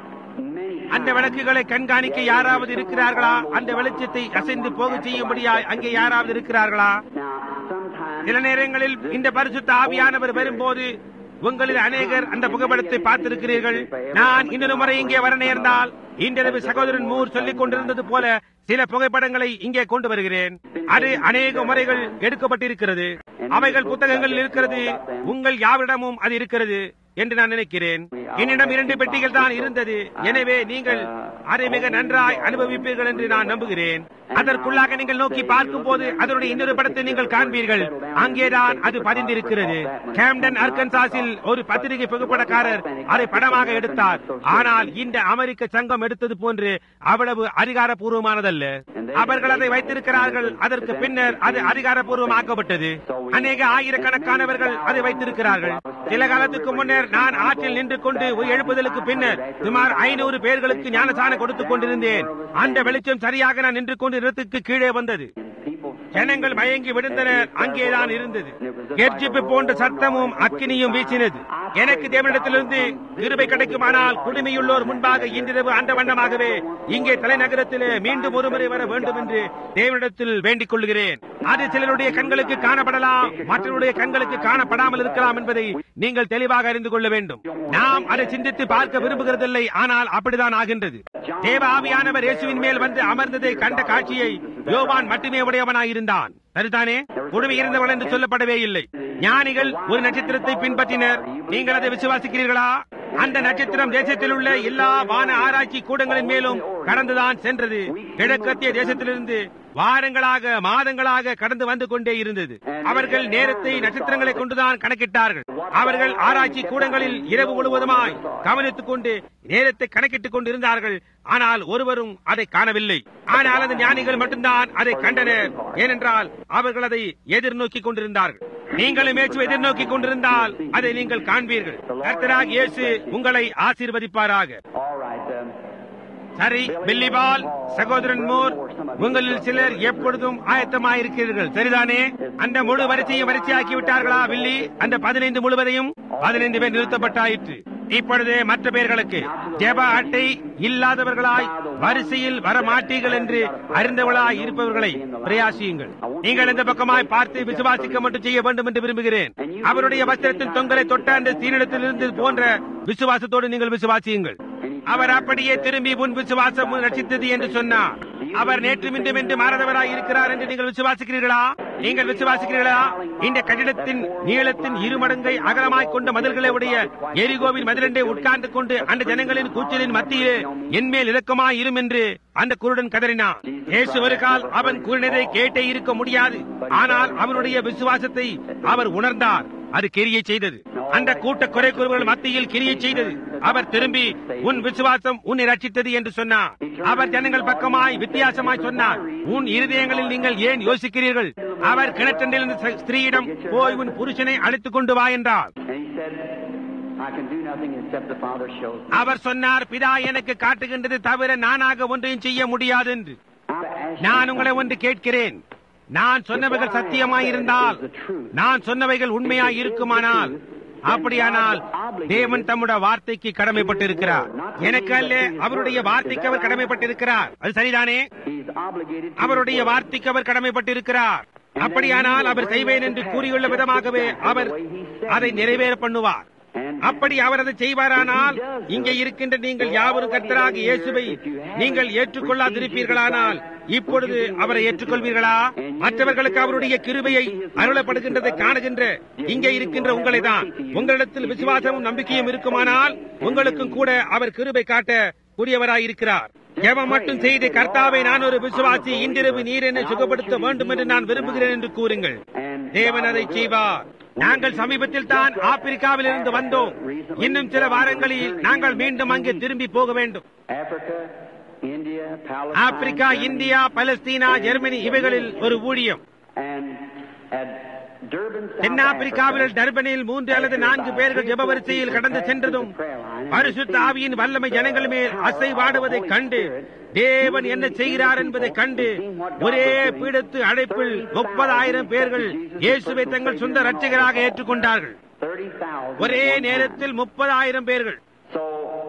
many அந்த விளக்குகளை கண்காணிக்க யாராவது இருக்கிறார்களா அந்த வெளிச்சத்தை அசைந்து போக செய்யும்படியாய் அங்கே யாராவது இருக்கிறார்களா now sometimes சில நேரங்களில் இந்த பரிசுத்த ஆவியானவர் வரும்போது உங்களில் அநேகர் அந்த புகைப்படத்தை பார்த்திருக்கிறீர்கள் நான் இன்னொரு முறை இங்கே வர நேர்ந்தால் இன்றிரவு சகோதரன் மூர் சொல்லிக் கொண்டிருந்தது போல சில புகைப்படங்களை இங்கே கொண்டு வருகிறேன் அது அநேக முறைகள் எடுக்கப்பட்டிருக்கிறது அவைகள் புத்தகங்களில் இருக்கிறது உங்கள் யாவரிடமும் அது இருக்கிறது என்று நான் நினைக்கிறேன் என்னிடம் இரண்டு பெட்டிகள் தான் இருந்தது எனவே நீங்கள் அதை மிக நன்றாய் அனுபவிப்பீர்கள் என்று நான் நம்புகிறேன் அதற்குள்ளாக நீங்கள் நோக்கி பார்க்கும் போது அதனுடைய இன்னொரு படத்தை நீங்கள் காண்பீர்கள் அங்கேதான் அது பதிந்திருக்கிறது கேம்டன் அர்கன்சாஸில் ஒரு பத்திரிகை புகைப்படக்காரர் அதை படமாக எடுத்தார் ஆனால் இந்த அமெரிக்க சங்கம் எடுத்தது போன்று அவ்வளவு அதிகாரப்பூர்வமானதல்ல அவர்கள் அதை வைத்திருக்கிறார்கள் அதற்கு பின்னர் அது அதிகாரப்பூர்வமாக்கப்பட்டது அநேக ஆயிரக்கணக்கானவர்கள் அதை வைத்திருக்கிறார்கள் சில காலத்துக்கு முன்னர் நான் ஆற்றில் நின்று கொண்டு ஒரு எழுப்புதலுக்கு பின்னர் சுமார் ஐநூறு பேர்களுக்கு ஞானசானம் கொடுத்துக் கொண்டிருந்தேன் அந்த வெளிச்சம் சரியாக நான் நின்று கொண்டு இடத்துக்கு கீழே வந்தது people ஜனங்கள் மயங்கி விழுந்தனர் அங்கேதான் இருந்தது கெர்ஜிப்பு போன்ற சத்தமும் அக்கினியும் வீசினது I எனக்கு தேவனிடத்திலிருந்து கிருபை கிடைக்குமானால் குடுமையுள்ளோர் முன்பாக இன்றிரவு அந்த வண்ணமாகவே இங்கே தலைநகரத்திலே மீண்டும் ஒருமுறை வர வேண்டும் என்று தேவனிடத்தில் வேண்டிக் கொள்கிறேன் அது சிலருடைய கண்களுக்கு காணப்படலாம் மற்றவருடைய கண்களுக்கு காணப்படாமல் இருக்கலாம் என்பதை நீங்கள் தெளிவாக அறிந்து கொள்ள வேண்டும் நாம் அதை சிந்தித்து பார்க்க விரும்புகிறதில்லை ஆனால் அப்படிதான் ஆகின்றது தேவ ஆவியானவர் இயேசுவின் மேல் வந்து அமர்ந்ததை கண்ட காட்சியை யோவான் மட்டுமே உடையவனாயிருந்தான் சரிதானே குடுமி இருந்தவள் என்று சொல்லப்படவே இல்லை ஞானிகள் ஒரு நட்சத்திரத்தை பின்பற்றினர் நீங்கள் அதை விசுவாசிக்கிறீர்களா அந்த நட்சத்திரம் தேசத்தில் உள்ள எல்லா வான ஆராய்ச்சி கூடங்களின் மேலும் கடந்துதான் சென்றது கிழக்கத்திய தேசத்திலிருந்து வாரங்களாக மாதங்களாக கடந்து வந்து கொண்டே இருந்தது அவர்கள் நேரத்தை நட்சத்திரங்களை கொண்டுதான் கணக்கிட்டார்கள் அவர்கள் ஆராய்ச்சி கூடங்களில் இரவு முழுவதுமாய் கவனித்துக் கொண்டு நேரத்தை கணக்கிட்டுக் கொண்டிருந்தார்கள் ஆனால் ஒருவரும் அதை காணவில்லை ஆனால் அந்த ஞானிகள் மட்டும்தான் அதை கண்டனர் ஏனென்றால் அவர்கள் அதை எதிர்நோக்கி கொண்டிருந்தார்கள் நீங்களும் இயேசுவை எதிர்நோக்கி கொண்டிருந்தால் அதை நீங்கள் காண்பீர்கள் கர்த்தராக இயேசு உங்களை ஆசீர்வதிப்பாராக All right. Um, சரி பில்லிபால் சகோதரன் மோர் உங்களில் சிலர் எப்பொழுதும் ஆயத்தமாயிருக்கிறீர்கள் சரிதானே அந்த முழு வரிசையும் வரிசையாக்கி விட்டார்களா வில்லி அந்த பதினைந்து முழுவதையும் பதினைந்து பேர் நிறுத்தப்பட்டாயிற்று இப்பொழுது மற்ற பேர்களுக்கு ஜெப அட்டை இல்லாதவர்களாய் வரிசையில் வரமாட்டீர்கள் என்று அறிந்தவர்களாய் இருப்பவர்களை பிரயாசியுங்கள் நீங்கள் இந்த பக்கமாய் பார்த்து விசுவாசிக்க மட்டும் செய்ய வேண்டும் என்று விரும்புகிறேன் அவருடைய வஸ்திரத்தின் தொங்கலை தொட்ட அந்த சீனிடத்தில் இருந்து போன்ற விசுவாசத்தோடு நீங்கள் விசுவாசியுங்கள் அவர் அப்படியே திரும்பி உன் விசுவாசம் ரட்சித்தது என்று சொன்னார் அவர் நேற்று மீண்டும் என்று மாறாதவராய் இருக்கிறார் என்று நீங்கள் விசுவாசிக்கிறீர்களா நீங்கள் விசுவாசிக்கிறீர்களா இந்த கட்டிடத்தின் நீளத்தின் இருமடங்கை அகலமாய் கொண்ட மதில்களை உடைய எரிகோவின் மதிலண்டை உட்கார்ந்து கொண்டு அந்த ஜனங்களின் கூச்சலின் மத்தியிலே என்மேல் இலக்கமாய் இரும் என்று அந்த குருடன் கதறினான் இயேசு ஒரு கால் அவன் கூறினதை கேட்டே இருக்க முடியாது ஆனால் அவனுடைய விசுவாசத்தை அவர் உணர்ந்தார் அது கிரியை செய்தது அந்த கூட்ட குறை கூறுகள் மத்தியில் கிரியை செய்தது அவர் திரும்பி உன் விசுவாசம் உன்னை ரட்சித்தது என்று சொன்னார் அவர் ஜனங்கள் பக்கமாய் வித்தியாசமாய் சொன்னார் உன் இருதயங்களில் நீங்கள் ஏன் யோசிக்கிறீர்கள் அவர் கிணற்றண்டிலிருந்து ச- ஸ்திரீயிடம் போய் உன் புருஷனை அழைத்துக் கொண்டு வா என்றார் and he said, I can do nothing except the Father shows me. அவர் சொன்னார் பிதா எனக்கு காட்டுகின்றது தவிர நானாக ஒன்றையும் செய்ய முடியாது என்று I ask நான் you உங்களை ஒன்று கேட்கிறேன் நான் சொன்னவைகள் சத்தியமாயிருந்தால் நான் சொன்னவைகள் உண்மையாய் இருக்குமானால் அப்படியானால் தேவன் தம்முடைய வார்த்தைக்கு கடமைப்பட்டிருக்கிறார் எனக்கு அல்ல அவருடைய வார்த்தைக்கு அவர் கடமைப்பட்டிருக்கிறார் அது சரிதானே He's obligated to அவருடைய வார்த்தைக்கு அவர் கடமைப்பட்டிருக்கிறார் அப்படியானால் அவர் செய்வேன் என்று கூறியுள்ள விதமாகவே அவர் அதை நிறைவேற பண்ணுவார் அப்படி அவர் அதை செய்வாரானால் இங்கே இருக்கின்ற நீங்கள் யாவரும் கர்த்தராக இயேசுவை நீங்கள் ஏற்றுக்கொள்ளாதிருப்பீர்களானால் இப்பொழுது அவரை ஏற்றுக்கொள்வீர்களா மற்றவர்களுக்கு அவருடைய கிருபையை அருளப்படுகின்றதை காணுகின்ற இங்கே இருக்கின்ற உங்களை தான் உங்களிடத்தில் விசுவாசமும் நம்பிக்கையும் இருக்குமானால் உங்களுக்கும் கூட அவர் கிருபை காட்ட கூடியவராயிருக்கிறார் ஜெபம் மட்டும் செய்து கர்த்தாவை நான் ஒரு விசுவாசி இன்றிரவு நீர் என்னை சுகப்படுத்த வேண்டும் என்று நான் விரும்புகிறேன் என்று கூறுங்கள் தேவன் அதை செய்வார் நாங்கள் சமீபத்தில் தான் ஆப்பிரிக்காவில் இருந்து வந்தோம் இன்னும் சில வாரங்களில் நாங்கள் மீண்டும் அங்கே திரும்பி போக வேண்டும் Africa, India, Palestine, Africa India பலஸ்தீனா ஜெர்மனி இவைகளில் ஒரு ஊழியம் and at Durban, South தென்னாப்பிரிக்காவில் Africa, டர்பனில் மூன்று அல்லது நான்கு பேர்கள் ஜெப வரிசையில் கடந்து சென்றதும் பரிசுத்த ஆவியின் வல்லமை ஜனங்கள் மேல் அசைவாடுவதைக் கண்டு தேவன் என்ன செய்கிறார் என்பதைக் கண்டு ஒரே பீடத்து அழைப்பில் முப்பதாயிரம் பேர்கள் இயேசுவை தங்கள் சொந்த ரட்சகராக ஏற்றுக்கொண்டார்கள் 30,000. ஒரே நேரத்தில் முப்பதாயிரம் பேர்கள் So,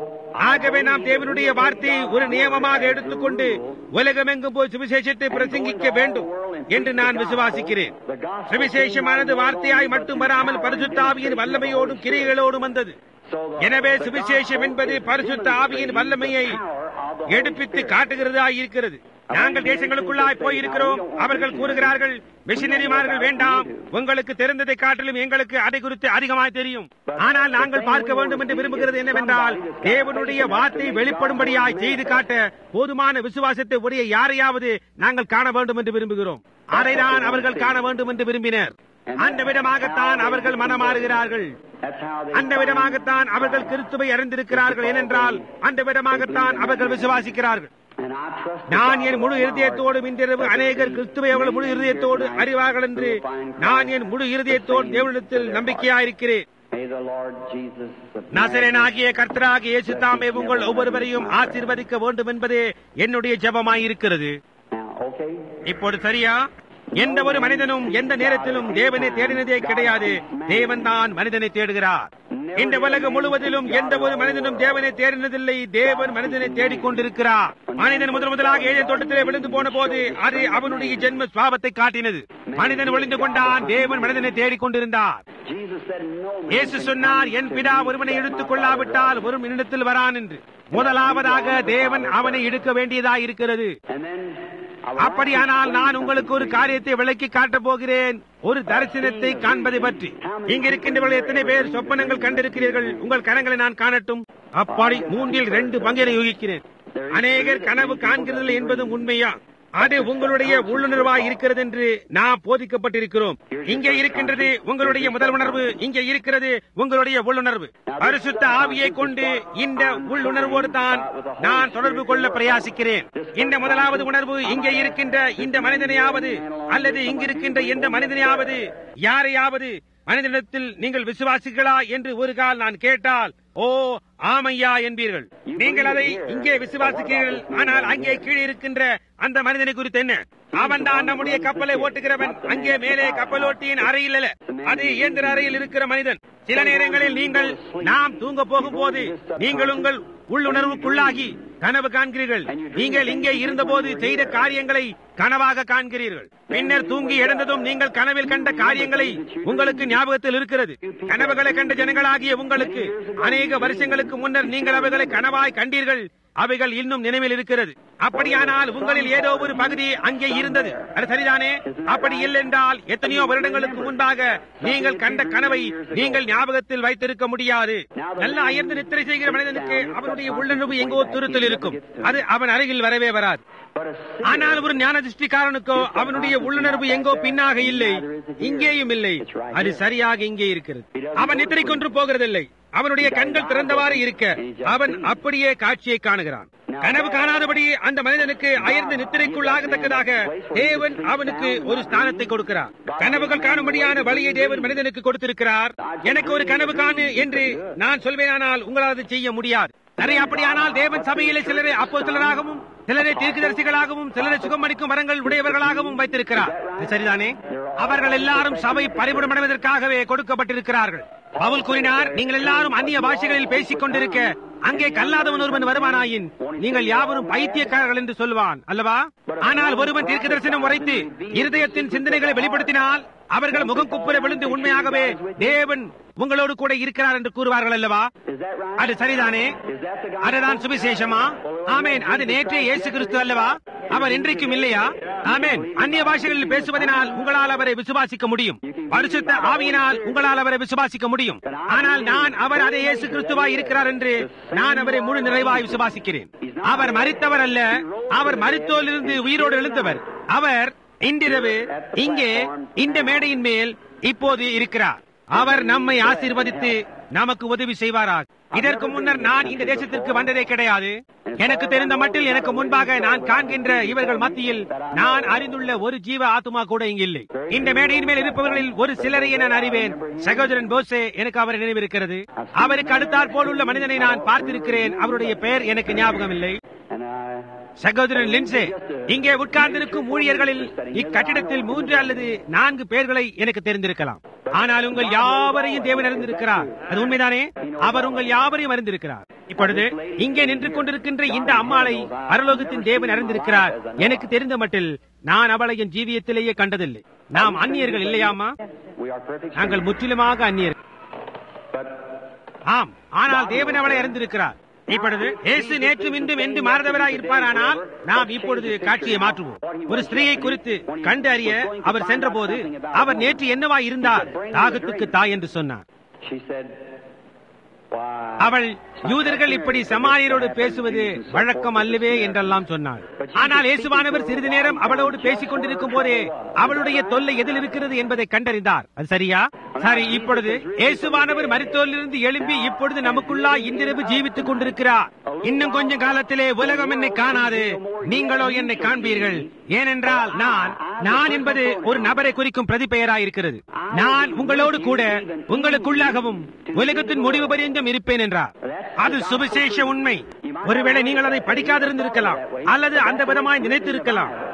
ஆகவே நாம் தேவனுடைய வார்த்தையை ஒரு நியமமாக எடுத்துக்கொண்டு உலகமெங்கும் போய் சுவிசேஷத்தை பிரசங்கிக்க வேண்டும் என்று நான் விசுவாசிக்கிறேன் சுவிசேஷமானது வார்த்தையாய் மட்டும் வராமல் பரிசுத்த ஆவியின் வல்லமையோடும் கிரியைகளோடும் வந்தது எனவே சுவிசேஷம் என்பது பரிசுத்த ஆவியின் வல்லமையை எடுப்பித்து காட்டுகிறதா இருக்கிறது நாங்கள் தேசங்களுக்குள்ளாய் போயிருக்கிறோம் அவர்கள் கூறுகிறார்கள் மிஷினரிமார்கள் வேண்டாம் உங்களுக்கு தெரிந்ததை காட்டிலும் எங்களுக்கு அதை குறித்து அதிகமாய் தெரியும் ஆனால் நாங்கள் பார்க்க வேண்டும் என்று விரும்புகிறது என்னவென்றால் தேவனுடைய வார்த்தை வெளிப்படும்படியாய் செய்து காட்ட போதுமான விசுவாசத்தை உடைய யாரையாவது நாங்கள் காண வேண்டும் என்று விரும்புகிறோம் அதைதான் அவர்கள் காண வேண்டும் என்று விரும்பினர் அந்த விதமாகத்தான் அவர்கள் மனமாறுகிறார்கள் that's how they அந்த விதமாகத்தான் அவர்கள் கிறிஸ்துவை அறிந்திருக்கிறார்கள் ஏனென்றால் அந்த விதமாகத்தான் அவர்கள் விசுவாசிக்கிறார்கள் and I trust நான் என் முழு இருதயத்தோடு இன்றிரவு அநேகர் கிறிஸ்துவை அவர்கள் முழு இருதயத்தோடு அறிவார்கள் என்று நான் என் முழு இருதயத்தோடு தேவனிடத்தில் நம்பிக்கையாயிருக்கிறேன் May the Lord Jesus of நசரனாகிய கர்த்தராக இயேசு தாமே உங்கள் ஒவ்வொருவரையும் ஆசீர்வதிக்க வேண்டும் என்பதே என்னுடைய ஜெபமாயிருக்கிறது Now, okay? இப்போது சரியா எந்த ஒரு மனிதனும் எந்த நேரத்திலும் தேவனை தேடினதே கிடையாது தேவன் தான் மனிதனை தேடுகிறார் இந்த உலகம் முழுவதிலும் எந்த ஒரு மனிதனும் தேவனை தேடினதில்லை தேவன் மனிதனை தேடிக் கொண்டிருக்கிறார் மனிதன் முதல் முதலாக ஏழை தோட்டத்திலே விழுந்து போன போது அது அவனுடைய ஜென்ம சுவாபத்தை காட்டினது மனிதன் ஒளிந்து கொண்டான் தேவன் மனிதனை தேடிக் கொண்டிருந்தார் Jesus said, No man இயேசு can சொன்னார் come என் பிதா ஒருவனை எடுத்துக் கொள்ளாவிட்டால் ஒரு மினிடத்தில் வரான் என்று முதலாவதாக தேவன் அவனை எடுக்க வேண்டியதா இருக்கிறது And then I அப்படியானால் நான் உங்களுக்கு ஒரு காரியத்தை விளக்கி காட்டப் போகிறேன் ஒரு தரிசனத்தை காண்பதை பற்றி இங்க இருக்கின்றவர்கள் எத்தனை பேர் சொப்பனங்கள் கண்டிருக்கிறீர்கள் உங்கள் கரங்களை நான் காணட்டும் அப்படி மூன்றில் ரெண்டு பங்கினை யூகிக்கிறேன் அநேகர் கனவு காண்கிறது என்பதும் உண்மையா அது உங்களுடைய உள்ளுணர்வாய் இருக்கிறது என்று நாம் போதிக்கப்பட்டிருக்கிறோம் இங்கே இருக்கின்றது உங்களுடைய முதல் உணர்வு இங்கே இருக்கிறது உங்களுடைய உள்ளுணர்வு பரிசுத்த ஆவியை கொண்டு இந்த உள்ளுணர்வோடு தான் நான் தொடர்பு கொள்ள பிரயாசிக்கிறேன் இந்த முதலாவது உணர்வு இங்கே இருக்கின்ற இந்த மனிதனையாவது அல்லது இங்கிருக்கின்ற எந்த மனிதனையாவது யாரையாவது மனிதனிடத்தில் நீங்கள் விசுவாசிகளா என்று ஒரு கால் நான் கேட்டால் ஓ ஆமையா என்பீர்கள் நீங்கள் அதை இங்கே விசுவாசிக்கிறீர்கள் ஆனால் அங்கே கீழே இருக்கின்ற அந்த மனிதனை குறித்து என்ன அவன் தான் நம்முடைய கப்பலை ஓட்டுகிறவன் அங்கே மேலே கப்பலோட்டியின் அறையில் அல்ல அது இயந்திர அறையில் இருக்கிற மனிதன் சில நேரங்களில் நீங்கள் நாம் தூங்க போகும் போது நீங்கள் உங்கள் உள்ளுணர்வுக்குள்ளாகி கனவு காண்கிறீர்கள் நீங்கள் இங்கே இருந்தபோது செய்த காரியங்களை கனவாக காண்கிறீர்கள் பின்னர் தூங்கி எழுந்ததும் நீங்கள் கனவில் கண்ட காரியங்களை உங்களுக்கு ஞாபகத்தில் இருக்கிறது கனவுகளை கண்ட ஜனங்களாகிய உங்களுக்கு அநேக வருஷங்களுக்கு முன்னர் நீங்கள் அவைகளை கனவாய் கண்டீர்கள் அவைகள் இன்னும் நினைவில் இருக்கிறது அப்படியானால் உங்களில் ஏதோ ஒரு பகுதி அங்கே இருந்தது அது சரிதானே அப்படி இல்லென்றால் எத்தனையோ வருடங்களுக்கு முன்பாக நீங்கள் கண்ட கனவை நீங்கள் ஞாபகத்தில் வைத்திருக்க முடியாது நல்ல அயர்ந்து நித்திரை செய்கிற மனிதனுக்கு அவனுடைய உள்ளுணர்வு எங்கோ துருத்தில் இருக்கும் அது அவன் அருகில் வரவே வராது ஆனால் ஒரு ஞான திருஷ்டிக்காரனுக்கோ அவனுடைய உள்ளுணர்வு எங்கோ பின்னாக இல்லை இங்கேயும் இல்லை அது சரியாக இங்கே இருக்கிறது அவன் நித்திரை கொன்று போகிறதில்லை அவனுடைய கண்கள் திறந்தவாறு இருக்க அவன் அப்படியே காட்சியை காணுகிறான் கனவு காணாதபடி அந்த மனிதனுக்கு அயர்ந்து நித்திரைக்குள்ளாகத்தக்கதாக தேவன் அவனுக்கு ஒரு ஸ்தானத்தை கொடுக்கிறார் கனவுகள் காணும்படியான வழியை தேவன் மனிதனுக்கு கொடுத்திருக்கிறார் எனக்கு ஒரு கனவு காணு என்று நான் சொல்வேனானால் உங்களால் அதை செய்ய முடியாது சரி அப்படியானால் தேவன் சபையிலே சிலரை அப்போ சிலராகவும் சிலரை தீர்க்கதரிசிகளாகவும் சிலரை சுகமளிக்கும் வரங்கள் உடையவர்களாகவும் வைத்திருக்கிறார் இது சரிதானே அவர்கள் எல்லாரும் சபை பரிபுடமடைவதற்காகவே கொடுக்கப்பட்டிருக்கிறார்கள் பவுல் கூறினார் நீங்கள் எல்லாரும் அந்நிய பாஷைகளில் பேசிக் கொண்டிருக்க அங்கே கல்லாதவன் ஒருவன் வருவானாயின் நீங்கள் யாவரும் பைத்தியக்காரர்கள் என்று சொல்வான் அல்லவா ஆனால் ஒருவன் தீர்க்க தரிசனம் உரைத்து இருதயத்தின் சிந்தனைகளை வெளிப்படுத்தினால் அவர்கள் முகம் குப்புற விழுந்து உண்மையாகவே தேவன் உங்களோடு கூட இருக்கிறார் என்று கூறுவார்கள் அல்லவா Is that right? அது சரிதானே Is that the God? அதுதான் சுவிசேஷமா ஆமேன் அது நேற்றே இயேசு கிறிஸ்து அல்லவா அவர் இன்றைக்கும் இல்லையா ஆமேன் அந்நிய பாஷைகளில் பேசுவதனால் உங்களால் அவரை விசுவாசிக்க முடியும் பரிசுத்த ஆவியினால் உங்களால் அவரை விசுவாசிக்க முடியும் ஆனால் நான் அவர் அதே இயேசு கிறிஸ்துவாய் இருக்கிறார் என்று நான் அவரை முழு நிறைவாய் விசுவாசிக்கிறேன் அவர் மரித்தவர் அல்ல அவர் மரித்தோரிலிருந்து உயிரோடு எழுந்தவர் அவர் இன்றிரவு இங்கே இந்த மேடையின் மேல் இப்போது இருக்கிறார் அவர் நம்மை ஆசீர்வதித்து நமக்கு உதவி செய்வாராக இதற்கு முன்னர் நான் இந்த தேசத்திற்கு வந்ததே கிடையாது எனக்கு தெரிந்த மட்டில் எனக்கு முன்பாக நான் காண்கின்ற இவர்கள் மத்தியில் நான் அறிந்துள்ள ஒரு ஜீவ ஆத்மா கூட இங்கு இல்லை இந்த மேடையின் மேல் இருப்பவர்களில் ஒரு சிலரையே நான் அறிவேன் சகோதரன் போசே எனக்கு அவர் நினைவிருக்கிறது அவருக்கு அடுத்தாற் போலுள்ள மனிதனை நான் பார்த்திருக்கிறேன் அவருடைய பெயர் எனக்கு ஞாபகம் இல்லை And I சகோதரன் லின்சே இங்கே உட்கார்ந்திருக்கும் ஊழியர்களில் இக்கட்டிடத்தில் மூன்று அல்லது நான்கு பேர்களை எனக்கு தெரிந்திருக்கலாம் ஆனால் உங்கள் யாவரையும் தேவன் அறிந்திருக்கிறார் அது உண்மைதானே அவர் உங்கள் யாவரையும் அறிந்திருக்கிறார் இப்பொழுது இங்கே நின்று கொண்டிருக்கின்ற இந்த அம்மாளை பரலோகத்தின் தேவன் அறிந்திருக்கிறார் எனக்கு தெரிந்த மட்டில் நான் அவளை என் ஜீவியத்திலேயே கண்டதில்லை நாம் அந்நியர்கள் இல்லையாமா we are perfect. நாங்கள் முற்றிலுமாக அந்நியர்கள் But ஆம் ஆனால் தேவன் அவளை அறிந்திருக்கிறார் இப்பொழுது இயேசு நேற்றும் இன்றும் என்று மாறுதவராய் இருப்பாரானால் நாம் இப்பொழுது காட்சியை மாற்றுவோம் ஒரு ஸ்திரீயை குறித்து கண்டு அறிய அவர் சென்றபோது அவர் நேற்று என்னவாய் இருந்தார் தாகத்துக்கு தாய் என்று சொன்னார் she said, Why? அவள் யூதர்கள் இப்படி சமாரியரோடு பேசுவது வழக்கம் அல்லவே என்றெல்லாம் சொன்னாள் ஆனால் இயேசுவானவர் சிறிது நேரம் அவளோடு பேசிக் கொண்டிருக்கும் போதே அவளுடைய தொல்லை எதில் இருக்கிறது என்பதை கண்டறிந்தார் அது சரியா சரி இப்பொழுது இயேசுவானவர் மருத்துவரிலிருந்து எழும்பி இப்பொழுது நமக்குள்ளா இன்றிரவு ஜீவித்துக் கொண்டிருக்கிறார் இன்னும் கொஞ்ச காலத்திலே உலகம் என்னை காணாது நீங்களோ என்னை காண்பீர்கள் ஏனென்றால் நான் நான் என்பது ஒரு நபரை குறிக்கும் பிரதிபெயராயிருக்கிறது நான் உங்களோடு கூட உங்களுக்குள்ளாகவும் உலகத்தின் முடிவு பரியந்தம் இருப்பேன் என்றார் அது சுவிசேஷ உண்மை ஒருவேளை நீங்கள் அதை படிக்காதிருந்திருக்கலாம் அல்லது அந்த விதமாய் நினைத்திருக்கலாம்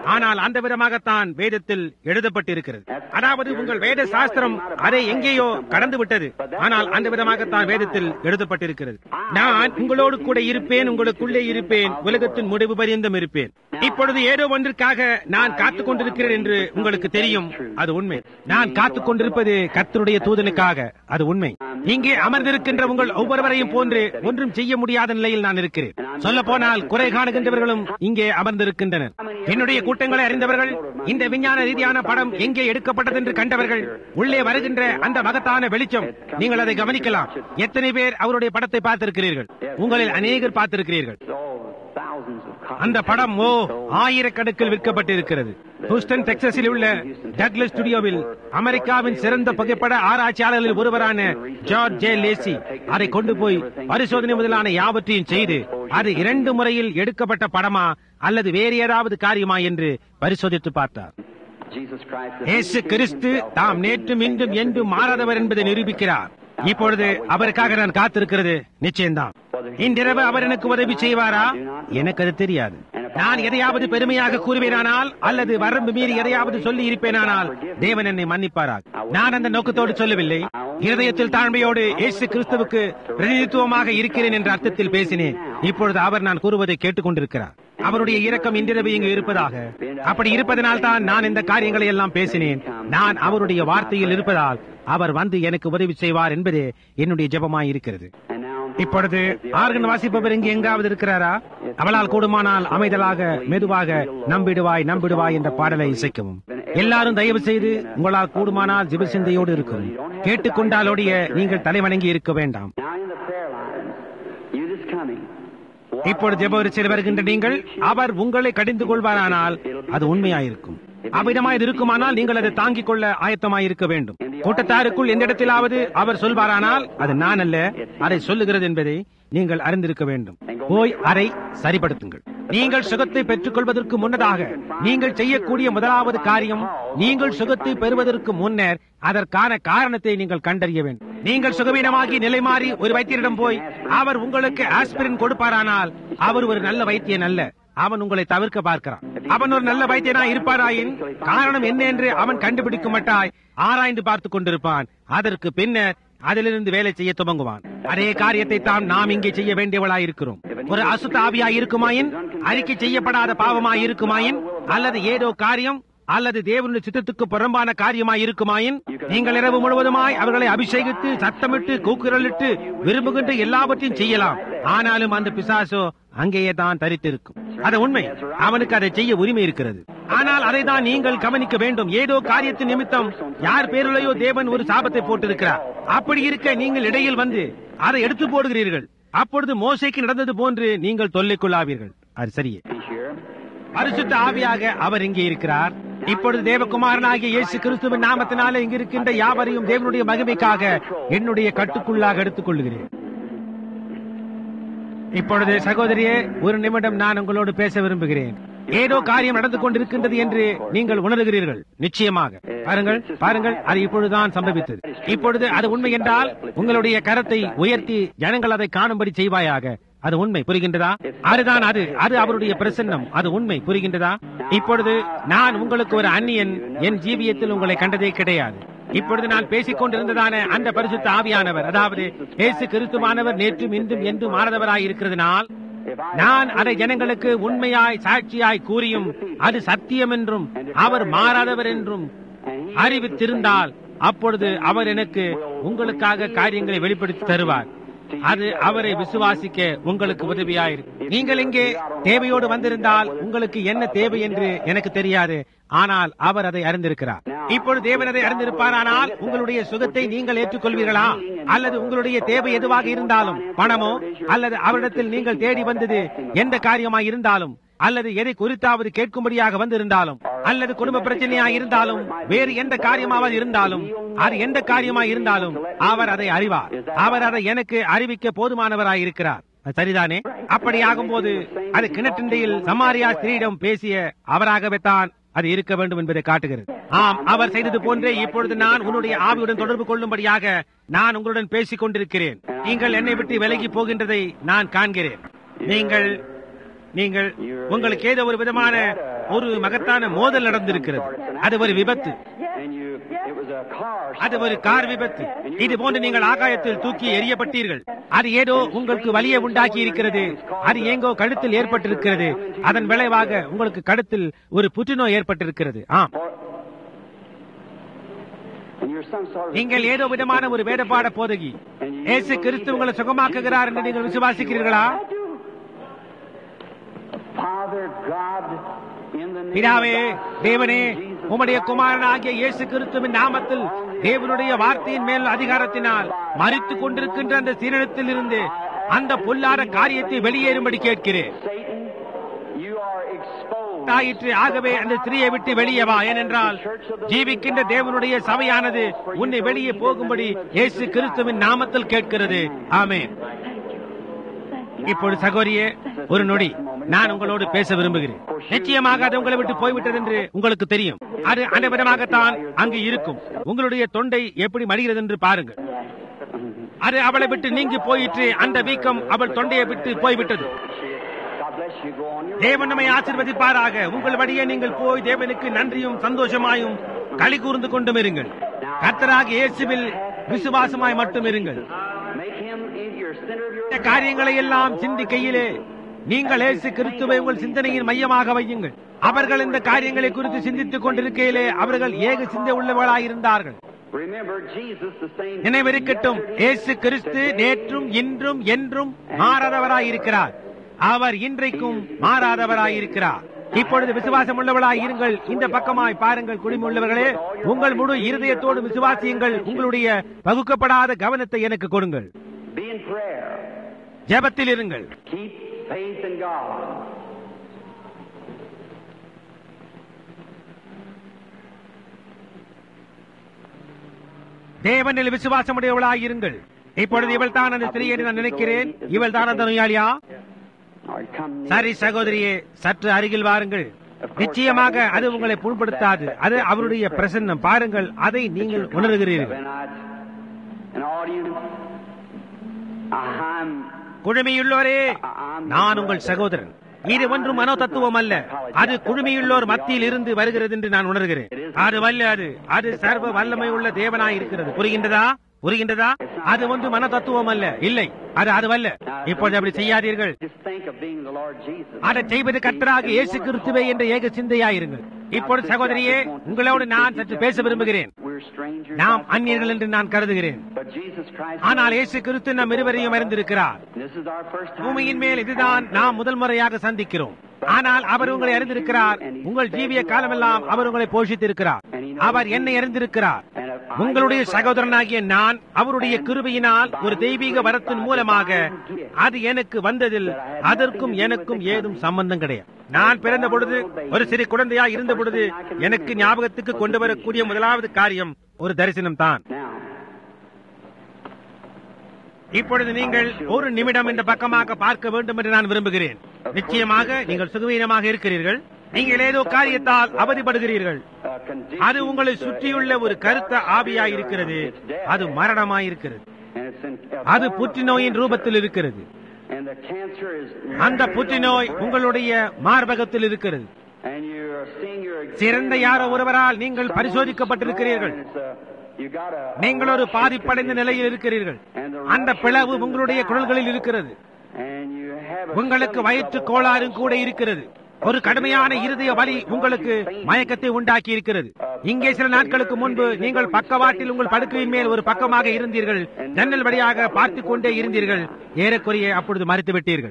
ஆனால் அந்த விதமாகத்தான் வேதத்தில் எழுதப்பட்டிருக்கிறது அதாவது உங்கள் வேத சாஸ்திரம் அதை எங்கேயோ கடந்து விட்டது ஆனால் அந்த விதமாகத்தான் வேதத்தில் எழுதப்பட்டிருக்கிறது நான் உங்களோடு கூட இருப்பேன் உங்களுக்குள்ளே இருப்பேன் உலகத்தின் முடிவு பரியந்தம் இருப்பேன் இப்பொழுது ஏதோ ஒன்றிற்காக நான் காத்துக் கொண்டிருக்கிறேன் என்று உங்களுக்கு தெரியும் அது உண்மை நான் காத்துக் கொண்டிருப்பது கர்த்தருடைய தூதனுக்காக அது உண்மை இங்கே அமர்ந்திருக்கின்ற உங்கள் ஒவ்வொருவரையும் போன்று ஒன்றும் செய்ய முடியாத நிலையில் நான் இருக்கிறேன் சொல்ல போனால் குறை காணுகின்றவர்களும் இங்கே அமர்ந்திருக்கின்றனர் என்னுடைய கூட்டங்களை அறிந்தவர்கள் இந்த விஞ்ஞான ரீதியான படம் எங்கே எடுக்கப்பட்டது என்று கண்டவர்கள் உள்ளே வருகின்ற அந்த மகத்தான வெளிச்சம் நீங்கள் அதை கவனிக்கலாம் எத்தனை பேர் அவருடைய படத்தை பார்த்திருக்கிறீர்கள் உங்களில் அநேகர் பார்த்திருக்கிறீர்கள் அந்த படம் ஓ ஆயிரக்கணக்கில் விற்கப்பட்டிருக்கிறது ஹூஸ்டன் டெக்சஸில் உள்ள டக்லஸ் ஸ்டுடியோவில் அமெரிக்காவின் சிறந்த புகைப்பட ஆராய்ச்சியாளர்களில் ஒருவரான ஜார்ஜ் ஜே லேசி அதை கொண்டு போய் பரிசோதனை முதலான யாவற்றையும் செய்து அது இரண்டு முறையில் எடுக்கப்பட்ட படமா அல்லது வேறு ஏதாவது காரியமா என்று பரிசோதித்து பார்த்தார் இயேசு கிறிஸ்து தாம் நேற்றும் இன்றும் என்றும் மாறாதவர் என்பதை நிரூபிக்கிறார் இப்பொழுது அவருக்காக நான் காத்திருக்கிறது நிச்சயம்தான் இன்றிரவு அவர் எனக்கு உதவி செய்வாரா எனக்கு அது தெரியாது நான் எதையாவது பெருமையாக கூறுவேனானால் அல்லது வரம்பு மீறி எதையாவது சொல்லி இருப்பேனானால் தேவன் என்னை மன்னிப்பாராக நான் அந்த நோக்கத்தோடு சொல்லவில்லை இருதயத்தில் தாழ்மையோடு இயேசு கிறிஸ்துவுக்கு பிரதிநிதித்துவமாக இருக்கிறேன் என்ற அர்த்தத்தில் பேசினேன் இப்பொழுது அவர் நான் கூறுவதை கேட்டுக் கொண்டிருக்கிறார் அவருடைய இரக்கம் இன்றிரவு இங்கு இருப்பதாக அப்படி இருப்பதனால் தான் நான் இந்த காரியங்களை எல்லாம் பேசினேன் நான் அவருடைய வார்த்தையில் இருப்பதால் அவர் வந்து எனக்கு உதவி செய்வார் என்பதே என்னுடைய ஜெபமாய் இருக்கிறது இப்பொழுது ஆர்கன் வாசிப்பவர் இங்கு எங்காவது இருக்கிறாரா அவளால் கூடுமானால் அமைதலாக மெதுவாக நம்பிடுவாய் நம்பிடுவாய் என்ற பாடலை இசைக்கவும் எல்லாரும் தயவு செய்து உங்களால் கூடுமானால் ஜிபசிந்தையோடு இருக்கும் கேட்டுக்கொண்டாலோடைய நீங்கள் தலைவணங்கி இருக்க வேண்டாம் இப்பொழுது ஜெபவரிசையில் வருகின்ற நீங்கள் அவர் உங்களை கடிந்து கொள்வாரானால் அது உண்மையாயிருக்கும் அவ்விதமாய் இது இருக்குமானால் நீங்கள் அதை தாங்கிக் கொள்ள ஆயத்தமாயிருக்க வேண்டும் கூட்டத்தாருக்குள் எந்த இடத்திலாவது அவர் சொல்வாரானால் அது நான் அல்ல அதை சொல்லுகிறது என்பதை நீங்கள் அறிந்திருக்க வேண்டும் போய் அதை சரிப்படுத்துங்கள் நீங்கள் சுகத்தை பெற்றுக் கொள்வதற்கு முன்னதாக நீங்கள் செய்யக்கூடிய முதலாவது காரியம் நீங்கள் சுகத்தை பெறுவதற்கு முன்னர் அதற்கான காரணத்தை நீங்கள் கண்டறிய வேண்டும் நீங்கள் சுகவீனமாகி நிலை மாறி ஒரு வைத்தியரிடம் போய் அவர் உங்களுக்கு ஆஸ்பிரின் கொடுப்பாரானால் அவர் ஒரு நல்ல வைத்தியன் அல்ல அவன் உங்களை தவிர்க்க பார்க்கிறான் அவன் ஒரு நல்ல வைத்தியனா இருப்பாராயின் காரணம் என்ன என்று அவன் கண்டுபிடிக்க மாட்டாய் ஆராய்ந்து பார்த்துக் கொண்டிருப்பான் அதற்கு பின்னர் அதிலிருந்து வேலை செய்ய துவங்குவான் அதே காரியத்தை தான் நாம் இங்கே செய்ய வேண்டியவளாய் இருக்கிறோம் ஒரு அசுத்த ஆவியாய் இருக்குமாயின் அறிக்கை செய்யப்படாத பாவமாய் இருக்குமாயின் அல்லது ஏதோ காரியம் அல்லது தேவனுடைய சித்தத்துக்கு புறம்பான காரியமாய் இருக்குமாயின் நீங்கள் இரவு முழுவதுமாய் அவர்களை அபிஷேகித்து சத்தமிட்டு கூக்குரலிட்டு விரும்புகின்ற எல்லாவற்றையும் செய்யலாம் ஆனாலும் அந்த பிசாசோ அங்கேயே தான் தரித்திருக்கும் அது உண்மை அவனுக்கு அதை செய்ய உரிமை இருக்கிறது ஆனால் அதை தான் நீங்கள் கவனிக்க வேண்டும் ஏதோ காரியத்தின் நிமித்தம் யார் பேருலையோ தேவன் ஒரு சாபத்தை போட்டிருக்கிறார் அப்படி இருக்க நீங்கள் இடையில் வந்து அதை எடுத்து போடுகிறீர்கள் அப்பொழுது மோசைக்கு நடந்தது போன்று நீங்கள் தொல்லை கொள்ளாவீர்கள் அது சரியே பரிசுத்த ஆவியாக அவர் இங்கே இருக்கிறார் இப்பொழுது தேவகுமாரனாகிய இயேசு கிறிஸ்துவின் நாமத்தினாலே இங்கு இருக்கின்ற யாவரையும் தேவனுடைய மகிமைக்காக என்னுடைய கட்டுக்குள்ளாக எடுத்துக் கொள்கிறேன் இப்பொழுது சகோதரியே ஒரு நிமிடம் நான் உங்களோடு பேச விரும்புகிறேன் ஏதோ காரியம் நடந்து கொண்டிருக்கின்றது என்று நீங்கள் உணர்கிறீர்கள் நிச்சயமாக பாருங்கள் பாருங்கள் அது இப்பொழுதுதான் சம்பவித்தது இப்பொழுது அது உண்மை என்றால் உங்களுடைய கரத்தை உயர்த்தி ஜனங்கள் அதை காணும்படி செய்வாயாக அது உண்மை புரிகின்றதா அதுதான் அது அது அவருடைய பிரசன்னம் அது உண்மை புரிகின்றதா இப்பொழுது நான் உங்களுக்கு ஒரு அந்நியன் என் ஜீவியத்தில் உங்களை கண்டதே கிடையாது இப்பொழுது நான் பேசிக் கொண்டிருந்ததான அந்த பரிசுத்த ஆவியானவர் அதாவது இயேசு கிறிஸ்துவானவர் நேற்றும் இன்றும் என்றும் மாறதவராய் இருக்கிறதுனால் நான் அதை ஜனங்களுக்கு உண்மையாய் சாட்சியாய் கூறியும் அது சத்தியம் என்றும் அவர் மாறாதவர் என்றும் அறிவித்திருந்தால் அப்பொழுது அவர் எனக்கு உங்களுக்காக காரியங்களை வெளிப்படுத்தி தருவார் அது அவரை விசுவாசிக்க உங்களுக்கு உதவியாயிருக்கும் நீங்கள் இங்கே தேவையோடு வந்திருந்தால் உங்களுக்கு என்ன தேவை என்று எனக்கு தெரியாது ஆனால் அவர் அதை அறிந்திருக்கிறார் இப்பொழுது தேவன் அதை அறிந்திருப்பாரானால் உங்களுடைய சுகத்தை நீங்கள் ஏற்றுக்கொள்வீர்களா அல்லது உங்களுடைய தேவை எதுவாக இருந்தாலும் பணமோ அல்லது அவரிடத்தில் நீங்கள் தேடி வந்தது எந்த காரியமாய் இருந்தாலும் அல்லது எதை குறித்தாவது கேட்கும்படியாக வந்திருந்தாலும் அல்லது குடும்ப பிரச்சனையாக இருந்தாலும் வேறு எந்த காரியமாவது இருந்தாலும் அது எந்த காரியமாய் இருந்தாலும் அவர் அதை அறிவார் அவர் அதை எனக்கு அறிவிக்க போதுமானவராய் இருக்கிறார் சரிதானே அப்படி ஆகும்போது அது கிணற்றிண்டையில் சமாரியா ஸ்திரீயிடம் பேசிய அவராகவே தான் அது இருக்க வேண்டும் என்பதை காட்டுகிறது ஆம் அவர் செய்தது போன்றே இப்பொழுது நான் உன்னுடைய ஆவியுடன் தொடர்பு கொள்ளும்படியாக நான் உங்களுடன் பேசிக் கொண்டிருக்கிறேன் நீங்கள் என்னை விட்டு விலகி போகின்றதை நான் காண்கிறேன் நீங்கள் நீங்கள் உங்களுக்கு ஏதோ ஒரு விதமான ஒரு மகத்தான மோதல் நடந்திருக்கிறது அது ஒரு விபத்து and you, it was a car. அது ஒரு கார் விபத்து இது போன்று நீங்கள் ஆகாயத்தில் தூக்கி எறியப்பட்டீர்கள் அது ஏதோ உங்களுக்கு வலியை உண்டாக்கி இருக்கிறது அது எங்கோ கழுத்தில் ஏற்பட்டிருக்கிறது அதன் விளைவாக உங்களுக்கு கழுத்தில் ஒரு புற்றுநோய் ஏற்பட்டிருக்கிறது ஆம் And you're some sort of நீங்கள் ஏதோ விதமான ஒரு வேதபாட போதகி இயேசு கிறிஸ்து உங்களை சுகமாக்குகிறார் என்று நீங்கள் விசுவாசிக்கிறீர்களா Father God in the name பிதாவே of thy தேவனே Son, Jesus உம்முடைய Christ, குமாரனாகிய இயேசு கிறிஸ்துவின் நாமத்தில் தேவனுடைய வார்த்தையின் மேல் அதிகாரத்தினால் மறித்துக் கொண்டிருக்கின்ற அந்த சீரழத்தில் இருந்து அந்த பொல்லாத காரியத்தை வெளியேறும்படி கேட்கிறேன் Satan, you are exposed. ஆயிற்று ஆகவே அந்த ஸ்திரியை விட்டு வெளியே வா ஏனென்றால் ஜீவிக்கின்ற தேவனுடைய சபையானது உன்னை வெளியே போகும்படி இயேசு கிறிஸ்துவின் நாமத்தில் கேட்கிறது ஆமென் இப்பொழுது சகோரியே ஒரு நொடி நான் உங்களோடு பேச விரும்புகிறேன் நிச்சயமாக அது உங்களை விட்டு போய்விட்டது என்று உங்களுக்கு தெரியும் அது அந்த விதமாகத்தான் அங்கு இருக்கும் உங்களுடைய தொண்டை எப்படி மடிகிறது என்று பாருங்கள் அது அவளை விட்டு நீங்கி போயிற்று அந்த வீக்கம் அவள் தொண்டையை விட்டு போய்விட்டது God bless you. Go on your தேவன் நம்மை ஆசீர்வதிப்பாராக உங்கள் வழியே நீங்கள் போய் தேவனுக்கு நன்றியும் சந்தோஷமாயும் களி கூர்ந்து கொண்டும் இருங்கள் கர்த்தராக இயேசுவில் விசுவாசமாய் மட்டும் இருங்கள் Make him in your center of your இந்த காரியங்களை எல்லாம் சிந்திக்கையிலே நீங்கள் இயேசு கிறிஸ்துவை உங்கள் சிந்தனையின் மையமாக வையுங்கள் அவர்கள் இந்த காரியங்களை குறித்து சிந்தித்துக் கொண்டிருக்கையிலே அவர்கள் ஏக சிந்தை உள்ளவர்களாயிருந்தார்கள் Remember Jesus the same. நினைவிருக்கட்டும் இயேசு கிறிஸ்து நேற்றும் இன்றும் என்றும் மாறாதவராயிருக்கிறார் அவர் இன்றைக்கும் மாறாதவராயிருக்கிறார் இப்பொழுது விசுவாசம் உள்ளவர்களாய் இருங்கள் இந்த பக்கமாய் பாருங்கள் குடிமுள்ளவர்களே உங்கள் முழு இருதயத்தோடு விசுவாசியுங்கள் உங்களுடைய பகுக்கப்படாத கவனத்தை எனக்கு கொடுங்கள் Be in prayer. ஜெபத்தில் இருங்கள் Keep faith in God. தேவனில் விசுவாசமுடையவளாய் இருங்கள் இப்பொழுது இவள் தான் அந்த ஸ்திரீ என்று நான் நினைக்கிறேன் இவள் தான் அந்த நோயாளியா All right, come near. சரி சகோதரியே சற்று அருகில் வாருங்கள் நிச்சயமாக அது உங்களை புண்படுத்தாது அது அவருடைய பிரசன்னம் பாருங்கள் அதை நீங்கள் உணர்கிறீர்கள் And I, an audience, I'm குழுமையுள்ளோரே நான் உங்கள் சகோதரன் இது ஒன்றும் மனோ தத்துவம் அல்ல அது குழுமையுள்ளோர் மத்தியில் இருந்து வருகிறது என்று நான் உணர்கிறேன் அது வல்ல அது அது சர்வ வல்லமை உள்ள தேவனாய் இருக்கிறது புரிகின்றதா புரிகின்றதா அது ஒன்று மன தத்துவம் அல்ல இல்லை அது அதுவல்ல இப்பொழுது அப்படி செய்யாதீர்கள் just think of being the Lord Jesus. அதை செய்வது கர்த்தராக இயேசு கிறிஸ்துவே என்ற ஏக சிந்தையாயிருங்கள் இப்பொழுது சகோதரியே உங்களோடு நான் சற்று பேச விரும்புகிறேன் We're strangers. நாம் அந்நியர்கள் என்று நான் கருதுகிறேன் But Jesus Christ. ஆனால் இயேசு கிறிஸ்து நம் இருவரையும் அறிந்திருக்கிறார் This is our first time. பூமியின் மேல் இதுதான் நாம் முதல் முறையாக சந்திக்கிறோம் ஆனால் அவர் உங்களை அறிந்திருக்கிறார் உங்கள் ஜீவிய காலமெல்லாம் அவர் உங்களை போஷித்திருக்கிறார் அவர் என்னை அறிந்திருக்கிறார் உங்களுடைய சகோதரனாகிய நான் அவருடைய கிருபையினால் ஒரு தெய்வீக வரத்தின் மூலமாக அது எனக்கு வந்ததில் அதற்கும் எனக்கும் ஏதும் சம்பந்தம் கிடையாது நான் பிறந்த பொழுது ஒரு சிறு குழந்தையா இருந்த பொழுது எனக்கு ஞாபகத்துக்கு கொண்டு வரக்கூடிய முதலாவது காரியம் ஒரு தரிசனம் தான் Now, இப்பொழுது நீங்கள் ஒரு நிமிடம் இந்த பக்கமாக பார்க்க வேண்டும் என்று நான் விரும்புகிறேன் நிச்சயமாக நீங்கள் சுகவீனமாக இருக்கிறீர்கள் நீங்கள் ஏதோ காரியத்தால் அவதிப்படுகிறீர்கள் uh, condition, அது உங்களை சுற்றியுள்ள ஒரு கருத்த ஆவியாய் இருக்கிறது அது மரணமாய் இருக்கிறது and it's in, a அது form of புற்றுநோயின் cancer, ரூபத்தில் இருக்கிறது And the cancer is அந்த புற்றுநோய் உங்களுடைய மார்பகத்தில் இருக்கிறது And you are seeing your சிறந்த யாரோ ஒருவரால் நீங்கள் பரிசோதிக்கப்பட்டிருக்கிறீர்கள் நீங்கள் ஒரு பாதிப்படைந்த நிலையில் இருக்கிறீர்கள் அந்த பிளவு உங்களுடைய குரல்களில் இருக்கிறது உங்களுக்கு வயிற்று கோளாறும் கூட இருக்கிறது ஒரு கடுமையான இருதய வலி உங்களுக்கு மயக்கத்தை உண்டாக்கி இருக்கிறது இங்கே சில நாட்களுக்கு முன்பு நீங்கள் பக்கவாட்டில் உங்கள் படுக்கையின் மேல் ஒரு பக்கமாக இருந்தீர்கள் ஜன்னல் வழியாக பார்த்துக் கொண்டே இருந்தீர்கள் ஏறக்குறைய அப்பொழுது மறுத்து விட்டீர்கள்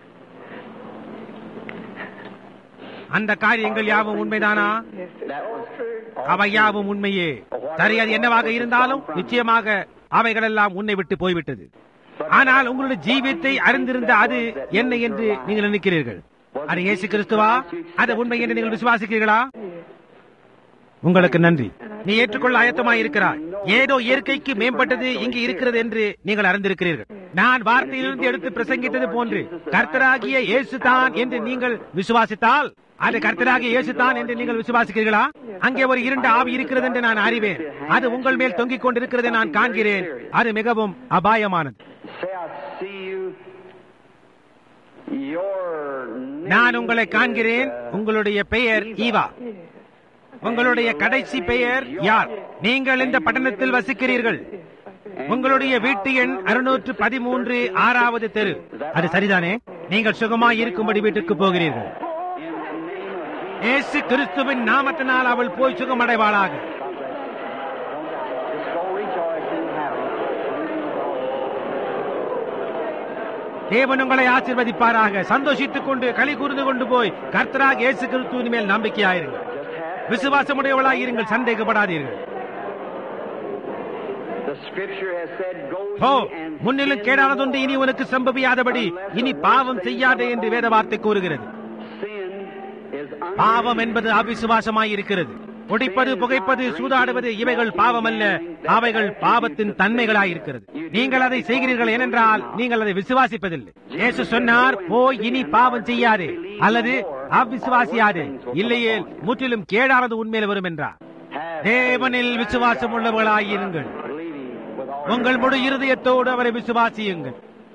அந்த காரியங்கள் யாவும் உண்மைதானா அவை யாவும் உண்மையே சரி அது என்னவாக இருந்தாலும் நிச்சயமாக அவைகளெல்லாம் உன்னை விட்டு போய்விட்டது ஆனால் உங்களுடைய ஜீவியத்தை அறிந்திருந்த அது என்ன என்று நீங்கள் நினைக்கிறீர்கள் அது இயேசு கிறிஸ்துவா அது உண்மை என்று நீங்கள் விசுவாசிக்கிறீர்களா உங்களுக்கு நன்றி நீ ஏற்றுக்கொள்ள ஆயத்தமாய் இருக்கிறாய் ஏதோ இயற்கைக்கு மேம்பட்டது இங்கு இருக்கிறது என்று நீங்கள் அறிந்திருக்கிறீர்கள் நான் வார்த்தையிலிருந்து எடுத்து பிரசங்கித்தது போன்று கர்த்தராகிய இயேசு தான் என்று நீங்கள் விசுவாசித்தால் அது கர்த்தராகிய இயேசு தான் என்று நீங்கள் விசுவாசிக்கிறீர்களா அங்கே ஒரு இருண்ட ஆவி இருக்கிறது என்று நான் அறிவேன் அது உங்கள் மேல் தொங்கிக் கொண்டிருக்கிறதை நான் காண்கிறேன் அது மிகவும் அபாயமானது நான் உங்களை காண்கிறேன் உங்களுடைய பெயர் ஈவா உங்களுடைய கடைசி பெயர் யார் நீங்கள் இந்த பட்டணத்தில் வசிக்கிறீர்கள் உங்களுடைய வீட்டு எண் அறுநூற்று பதிமூன்று ஆறாவது தெரு அது சரிதானே நீங்கள் சுகமாய் இருக்கும்படி வீட்டுக்கு போகிறீர்கள் இயேசு கிறிஸ்துவின் நாமத்தினால் அவள் போய் சுகமடைவாளாக Just go rejoice in heaven. தேவன் உங்களை ஆசீர்வதிப்பாராக சந்தோஷித்துக் கொண்டு களி கூர்ந்து கொண்டு போய் கர்த்தராக இயேசு கிறிஸ்துவின் மேல் நம்பிக்கையாயிருங்கள் விசுவாசமுடையவளாய் இருங்கள் சந்தேகப்படாதீர்கள் The scripture has said, Go O ye and முன்னிலும் sin கேடானதொன்று no இனி more. உனக்கு சம்பவியாதபடி இனி பாவம் செய்யாதே என்று வேத வார்த்தை கூறுகிறது Sin is பாவம் என்பது அவிசுவாசமாய் இருக்கிறது குடிப்பது புகைப்பது சூதாடுவது இவைகள் பாவம் அல்ல அவைகள் பாவத்தின் தன்மைகளாய் இருக்கிறது நீங்கள் அதை செய்கிறீர்கள் ஏனென்றால் நீங்கள் அதை விசுவாசிப்பதில்லை இயேசு சொன்னார் போய் இனி பாவம் செய்யாதே அல்லது அவ்விசுவாசியாதே இல்லையே முற்றிலும் கேடானது உண்மையில் வரும் என்றார் have தேவனில் விசுவாசம் உள்ளவர்களாயிருங்கள் believing with all உங்கள் முழு இருதயத்தோடு அவரை விசுவாசியுங்கள்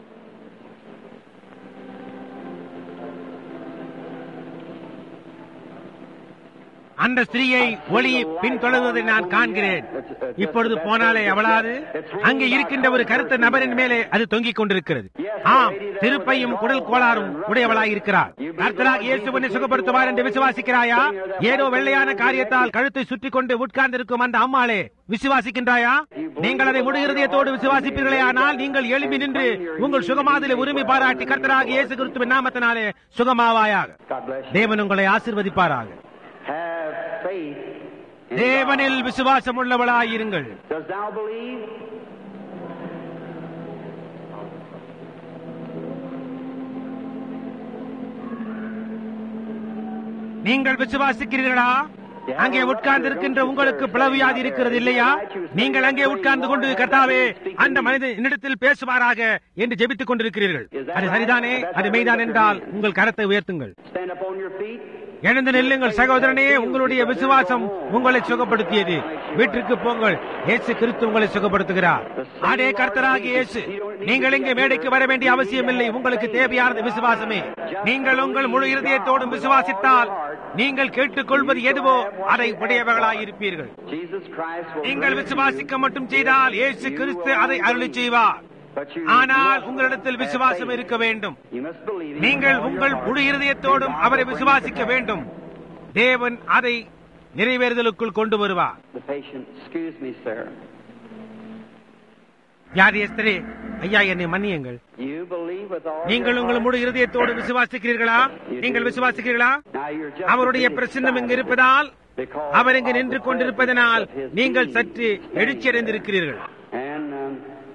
அந்த ஸ்திரீயை ஒளி பின்தொடர்வதை நான் காண்கிறேன் இப்பொழுது போனாலே அவளாது அங்கே இருக்கின்ற ஒரு கருத்த நபரின் மேலே அது தொங்கிக் கொண்டிருக்கிறது ஆம் திருப்பையும் குடல் கோளாறும் உடையவளாய் இருக்கிறார் கர்த்தராக இயேசுவனை சுகப்படுத்துவார் என்று விசுவாசிக்கிறாயா ஏதோ வெள்ளையான காரியத்தால் கழுத்தை சுற்றி கொண்டு உட்கார்ந்திருக்கும் அந்த அம்மாளே விசுவாசிக்கின்றாயா நீங்கள் அதை முழு இருதயத்தோடு விசுவாசிப்பீர்களே ஆனால் நீங்கள் எழுப்பி நின்று உங்கள் சுகமாதிலே உரிமை பாராட்டி கர்த்தராக இயேசு கிறிஸ்துவின் நாமத்தினாலே சுகமாவாயாக God bless you. தேவன் உங்களை ஆசீர்வதிப்பாராக Have faith. in தேவனில் விசுவாசம் உள்ளவளாயிருங்கள் God. Does thou believe? நீங்கள் விசுவாசிக்கிறீர்களா அங்கே உட்கார்ந்து இருக்கின்ற உங்களுக்கு பிளவியாது இருக்கிறது இல்லையா நீங்கள் அங்கே உட்கார்ந்து கொண்டு கர்த்தாவே அந்த மனிதன் என்னிடத்தில் பேசுவாராக என்று ஜெபித்துக் கொண்டிருக்கிறீர்கள் அது சரிதானே அது மெய்தான் என்றால் உங்கள் கரத்தை உயர்த்துங்கள் Stand up on your feet. எழுந்து நில்லுங்கள் சகோதரனே உங்களுடைய விசுவாசம் உங்களை சுகப்படுத்தியது வீட்டிற்கு போங்கள் இயேசு கிறிஸ்து உங்களை சுகப்படுத்துகிறார் அதே கர்த்தராகிய இயேசு நீங்கள் இங்கே மேடைக்கு வர வேண்டிய அவசியமில்லை உங்களுக்கு தேவையானது விசுவாசமே நீங்கள் உங்கள் முழு இருதயத்தோடும் விசுவாசித்தால் நீங்கள் கேட்டுக்கொள்வது எதுவோ அதை உடையவர்களாய் இருப்பீர்கள் Jesus Christ will நீங்கள் grant விசுவாசிக்க மட்டும் செய்தால் இயேசு கிறிஸ்து அதை அருளி செய்வார் but you ஆனால் must உங்களிடத்தில் have விசுவாசம் faith. இருக்க வேண்டும் You must believe him நீங்கள் with all உங்கள் your heart. முழு இருதயத்தோடும் அவரை விசுவாசிக்க வேண்டும் தேவன் அதை நிறைவேறுதலுக்குள் கொண்டு வருவார் The patient, excuse me, sir. வியாதியஸ்தரே ஐயா என்னை மன்னியுங்கள் You believe with all நீங்கள் your உங்கள் heart. முழு இருதயத்தோடு விசுவாசிக்கிறீர்களா நீங்கள் விசுவாசிக்கிறீர்களா Now you're just அவருடைய a bit பிரசன்னம் இங்கு excited இருப்பதால் because அவர் இங்கு of நின்று the கொண்டிருப்பதனால் presence of his நீங்கள் being சற்று standing எழுச்சியடைந்திருக்கிறீர்கள் there. And um,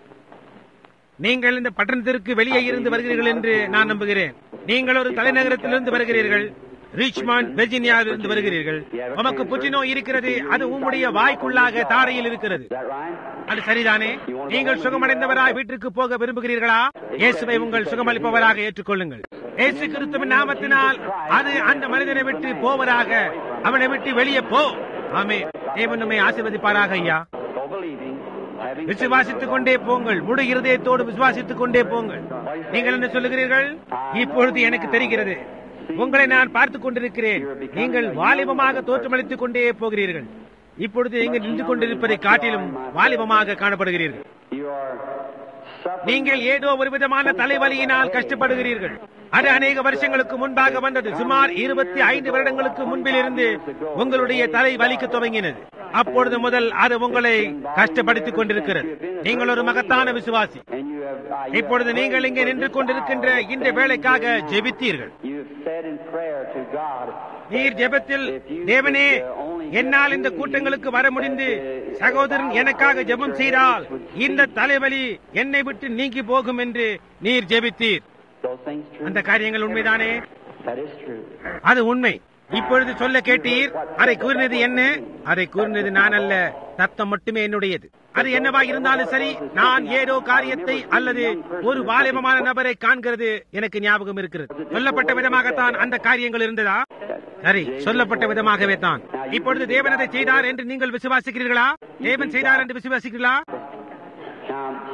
நீங்கள் இந்த பட்டணத்திற்கு வெளியே இருந்து வருகிறீர்கள் என்று நான் நம்புகிறேன் நீங்கள் ஒரு தலைநகரத்திலிருந்து வருகிறீர்கள் ரிச்மாண்ட் வெர்ஜினியாவிலிருந்து வருகிறீர்கள் உமக்கு புற்றுநோய் இருக்கிறது அது உம்முடைய வாய்க்குள்ளாக தாடையில் இருக்கிறது is that right? அது சரிதானே நீங்கள் சுகமடைந்தவராய் வீட்டிற்கு போக விரும்புகிறீர்களா இயேசுவை உங்கள் சுகமளிப்பவராக ஏற்றுக்கொள்ளுங்கள் இயேசு கிறிஸ்துவின் நாமத்தினால் அது அந்த மனிதனை விட்டு போவதாக அவனை விட்டு வெளியே போ ஆமே தேவன் நம்மை ஆசீர்வதிப்பாராக ஐயா Go believing, having faith. விசுவாசித்துக் கொண்டே போங்கள் முழு இருதயத்தோடு விசுவாசித்துக் கொண்டே போங்கள் நீங்கள் என்ன சொல்லுகிறீர்கள் இப்பொழுது எனக்கு தெரிகிறது உங்களை நான் பார்த்துக் கொண்டிருக்கிறேன் நீங்கள் வாலிபமாக தோற்றமளித்துக் கொண்டே போகிறீர்கள் இப்பொழுது இங்கு நின்று கொண்டிருப்பதை காட்டிலும் வாலிபமாக காணப்படுகிறீர்கள் You are suffering. நீங்கள் ஏதோ ஒரு விதமான தலைவலியினால் கஷ்டப்படுகிறீர்கள் அது அநேக வருஷங்களுக்கு முன்பாக வந்தது சுமார் இருபத்தி ஐந்து வருடங்களுக்கு முன்பிலிருந்து உங்களுடைய தலை வலிக்க துவங்கினது அப்பொழுது முதல் அது உங்களை கஷ்டப்படுத்திக் கொண்டிருக்கிறது நீங்கள் ஒரு மகத்தான விசுவாசி And you have, uh, you இப்பொழுது have நீங்கள் இங்கே நின்று கொண்டிருக்கின்ற இந்த வேலைக்காக ஜெபித்தீர்கள் You have said in prayer to God, நீர் ஜெபத்தில் தேவனே என்னால் இந்த கூட்டங்களுக்கு வர முடிந்து சகோதரன் எனக்காக ஜெபம் செய்தால் இந்த தலைவலி என்னை விட்டு நீங்கி போகும் என்று நீர் ஜெபித்தீர் those things true? அந்த காரியங்கள் உண்மைதானே That is true. அது உண்மை இப்பொழுது சொல்ல கேட்டீர் அதை கூறினது என்ன அதை கூறினது நான் அல்ல தத்தம் மட்டுமே என்னுடையது அது என்னவா இருந்தாலும் சரி நான் ஏதோ காரியத்தை அல்லது ஒரு வாலிபமான நபரை காண்கிறது எனக்கு ஞாபகம் இருக்கிறது சொல்லப்பட்ட விதமாகத்தான் அந்த காரியங்கள் இருந்ததா சரி சொல்லப்பட்ட விதமாகவே தான் இப்பொழுது தேவன் அதை செய்தார் என்று நீங்கள் விசுவாசிக்கிறீர்களா தேவன் செய்தார் என்று விசுவாசிக்கிறீர்களா Now,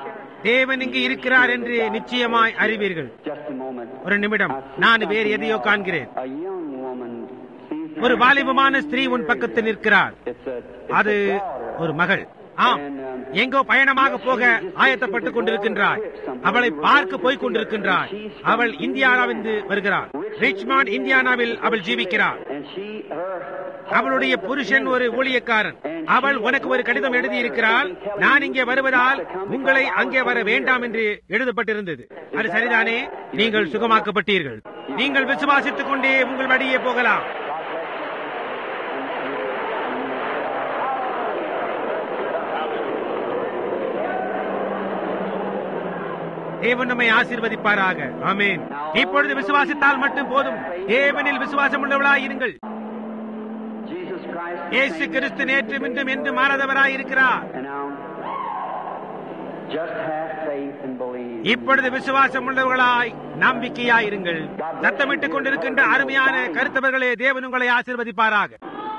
தேவன் இங்கு இருக்கிறார் என்று நிச்சயமாய் அறிவீர்கள் Just a moment. ஒரு நிமிடம் நான் வேறு எதையோ காண்கிறேன் A young woman sees ஒரு வாலிபமான ஸ்திரீ உன் பக்கத்தில் நிற்கிறார் it's a, it's அது a daughter. ஒரு மகள் ஆம் எங்கோ பயணமாக போக ஆயத்தப்பட்டுக் கொண்டிருக்கின்றாய் அவளை பார்க்க போய்க் கொண்டிருக்கின்றாய் அவள் இந்தியானாவிலிருந்து வருகிறாள் ரிச்மாண்ட் இந்தியானாவில் அவள் ஜீவிக்கிறாள் And she, her அவளுடைய புருஷன் ஒரு ஊழியக்காரன் அவள் உனக்கு ஒரு கடிதம் எழுதியிருக்கிறாள் நான் இங்கே வருவதால் உங்களை அங்கே வர வேண்டாம் என்று எழுதப்பட்டிருந்தது அது சரிதானே நீங்கள் சுகமாக்கப்பட்டீர்கள் நீங்கள் விசுவாசித்துக் கொண்டே உங்கள் வழியே போகலாம் தேவன் நம்மை ஆசீர்வதிப்பாராக ஆமென் இப்பொழுது விசுவாசித்தால் மட்டும் போதும் தேவனில் விசுவாசம் உள்ளவளாய் இருங்கள் Jesus Christ. இயேசு கிறிஸ்து நேற்று இன்றும் என்று மாறாதவராய் இருக்கிறார் And now, just have faith and believe. இப்பொழுது விசுவாசம் உள்ளவர்களாய் நம்பிக்கையாய் இருங்கள் சத்தமிட்டுக் கொண்டிருக்கின்ற அருமையான கருத்தவர்களே தேவன் உங்களை ஆசீர்வதிப்பாராக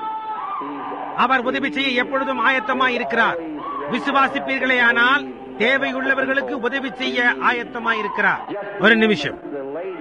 அவர் உதவி செய்ய எப்பொழுதும் ஆயத்தமாய் இருக்கிறார் விசுவாசிப்பீர்களே ஆனால் தேவையுள்ளவர்களுக்கு உதவி செய்ய ஆயத்தமாய் இருக்கிறார் ஒரு நிமிஷம் The lady.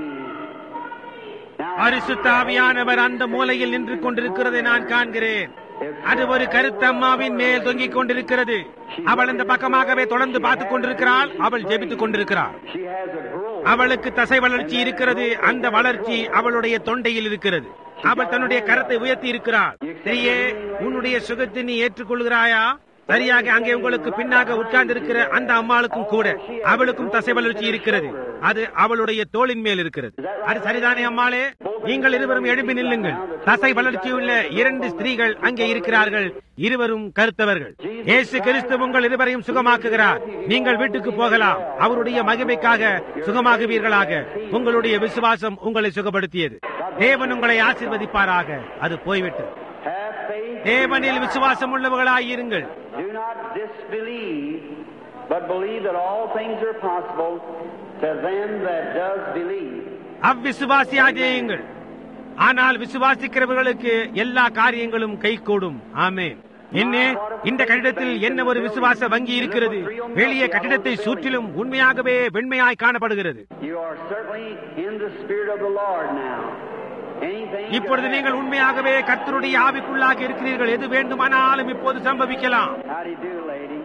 Now, பரிசுத்த ஆவியானவர் அந்த மூலையில் நின்று கொண்டிருக்கிறதை நான் காண்கிறேன் அது ஒரு கருத்தம்மாவின் மேல் தொங்கிக் கொண்டிருக்கிறது அவள் இந்த பக்கமாகவே தொடர்ந்து பார்த்துக் கொண்டிருக்கிறாள் அவள் ஜெபித்துக் கொண்டிருக்கிறாள் she has a growth. அவளுக்கு தசை வளர்ச்சி இருக்கிறது அந்த வளர்ச்சி அவளுடைய தொண்டையில் இருக்கிறது அவள் தன்னுடைய கரத்தை உயர்த்தி இருக்கிறாள் சரியே உன்னுடைய சுகத்தை நீ ஏற்றுக்கொள்கிறாயா சரியாக அங்கே உங்களுக்கு பின்னாக உட்கார்ந்து இருக்கிற அந்த அம்மாளுக்கும் கூட அவளுக்கும் தசை வளர்ச்சி இருக்கிறது அது அவளுடைய தோளின் மேல் இருக்கிறது அது சரிதானே அம்மாளே நீங்கள் இருவரும் எழுப்பி நில்லுங்கள் தசை வளர்ச்சியுள்ள இரண்டு ஸ்திரீகள் அங்கே இருக்கிறார்கள் இருவரும் கருத்தவர்கள் இயேசு கிறிஸ்து உங்கள் இருவரையும் சுகமாக்குகிறார் நீங்கள் வீட்டுக்கு போகலாம் அவருடைய மகிமைக்காக சுகமாகுவீர்களாக உங்களுடைய விசுவாசம் உங்களை சுகப்படுத்தியது தேவன் உங்களை ஆசீர்வதிப்பாராக அது போய்விட்டது Have faith. தேவனில் விசுவாசம் உள்ளவர்களாயிருங்கள் Do not disbelieve, but believe that all things are possible to them that does believe. அவ்விசுவாசியாதேயுங்கள் ஆனால் விசுவாசிக்கிறவர்களுக்கு எல்லா காரியங்களும் கைகூடும் ஆமென் என்ன இந்த கட்டிடத்தில் என்ன ஒரு விசுவாச வங்கி இருக்கிறது வெளியே கட்டிடத்தை சுற்றிலும் உண்மையாகவே வெண்மையாய் காணப்படுகிறது You are certainly in the Spirit of the Lord now. Anything. இப்பொழுது நீங்கள் உண்மையாகவே கர்த்தருடைய ஆவிக்குள்ளாக இருக்கிறீர்கள் எது வேண்டுமானாலும் இப்போது சம்பவிக்கலாம் How do you do, lady?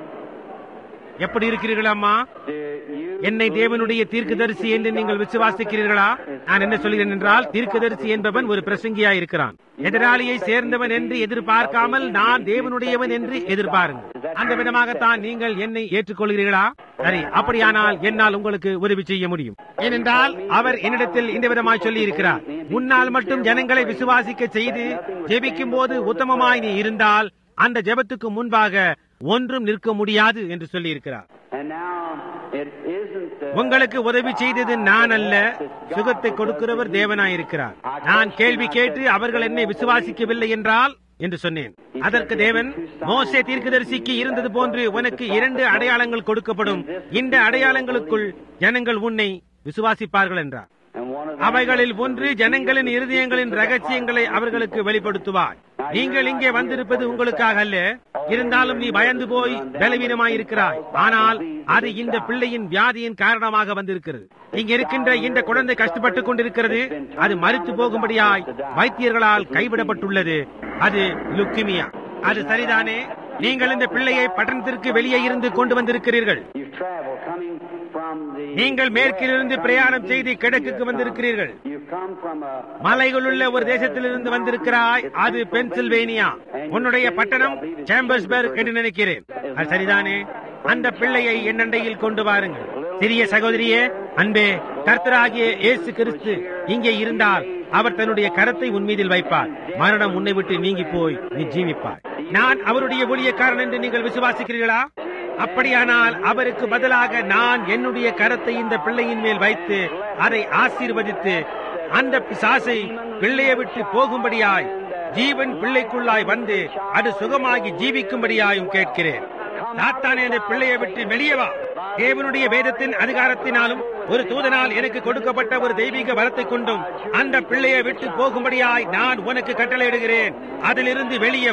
எப்படி இருக்கிறீர்கள் அம்மா Do you என்னை தேவனுடைய தீர்க்கதரிசி என்று நீங்கள் விசுவாசிக்கிறீர்களா நான் என்ன சொல்கிறேன் என்றால் தீர்க்கதரிசி என்பவன் ஒரு பிரசங்கியா இருக்கிறான் எதிராளியை சேர்ந்தவன் என்று எதிர்பார்க்காமல் நான் தேவனுடையவன் என்று எதிர்பாருங்கள் அந்த விதமாகத்தான் நீங்கள் என்னை ஏற்றுக்கொள்கிறீர்களா சரி அப்படியானால் என்னால் உங்களுக்கு உதவி செய்ய முடியும் ஏனென்றால் அவர் என்னிடத்தில் இந்த விதமாய் சொல்லி இருக்கிறார் முன்னால் மட்டும் ஜனங்களை விசுவாசிக்க செய்து ஜெபிக்கும் போது உத்தமமாய் நீ இருந்தால் அந்த ஜெபத்துக்கு முன்பாக ஒன்றும் நிற்க முடியாது என்று சொல்லி இருக்கிறார் And now it isn't the. உங்களுக்கு உதவி செய்தது நான் அல்ல சுகத்தை கொடுக்கிறவர் தேவனாயிருக்கிறார் நான் கேள்வி கேட்டு அவர்கள் என்னை விசுவாசிக்கவில்லை என்றால் என்று சொன்னேன் அதற்கு தேவன் மோசே தீர்க்கதரிசிக்கு இருந்தது போன்று உனக்கு இரண்டு அடையாளங்கள் கொடுக்கப்படும் இந்த அடையாளங்களுக்குள் ஜனங்கள் உன்னை விசுவாசிப்பார்கள் என்றார் And one of them. அவைகளில் ஒன்று ஜனங்களின் இருதயங்களின் ரகசியங்களை அவர்களுக்கு வெளிப்படுத்துவாய் நீங்கள் இங்கே வந்திருப்பது உங்களுக்காக அல்ல இருந்தாலும் நீ பயந்து போய் பலவீனமாயிருக்கிறாய் ஆனால் அது இந்த பிள்ளையின் வியாதியின் காரணமாக வந்திருக்கிறது இங்க இருக்கின்ற இந்த குழந்தை கஷ்டப்பட்டுக் கொண்டிருக்கிறது அது மறித்து போகும்படியாய் வைத்தியர்களால் கைவிடப்பட்டுள்ளது அது லுக்கிமியா அது சரிதானே நீங்கள் இந்த பிள்ளையை பட்டணத்திற்கு வெளியே இருந்து கொண்டு வந்திருக்கிறீர்கள் You've traveled coming from the. நீங்கள் மேற்கிலிருந்து பிரயாணம் செய்து கிழக்குக்கு வந்திருக்கிறீர்கள் You've come from a. மலைகளுள்ள ஒரு தேசத்திலிருந்து வந்திருக்கிறாய் அது பென்சில்வேனியா உன்னுடைய பட்டணம் சாம்பர்ஸ்பர்க் என்று நினைக்கிறேன் அது சரிதானே அந்த பிள்ளையை என் அண்டையில் கொண்டு வாருங்கள் சிறிய சகோதரியே அன்பே கர்த்தராகிய இயேசு கிறிஸ்து இங்கே இருந்தால் அவர் தன்னுடைய கரத்தை உன் மீதில் வைப்பார் மரணம் உன்னை விட்டு நீங்கி போய் நீ ஜீவிப்பாய் நான் அவருடைய ஊழியக்காரன் என்று நீங்கள் விசுவாசிக்கிறீர்களா அப்படியானால் அவருக்கு பதிலாக நான் என்னுடைய கரத்தை இந்த பிள்ளையின் மேல் வைத்து அதை ஆசீர்வதித்து அந்த பிசாசை பிள்ளையை விட்டு போகும்படியாய் ஜீவன் பிள்ளைக்குள்ளாய் வந்து அது சுகமாகி ஜீவிக்கும்படியாயும் கேட்கிறேன் சாத்தானே அந்த பிள்ளையை விட்டு வெளியே வா தேவனுடைய வேதத்தின் அதிகாரத்தினாலும் ஒரு தூதனால் எனக்கு கொடுக்கப்பட்ட ஒரு தெய்வீக வரத்தை கொண்டும் அந்த பிள்ளையை விட்டு போகும்படியாய் நான் உனக்கு கட்டளையிடுகிறேன் அதிலிருந்து வெளியே வா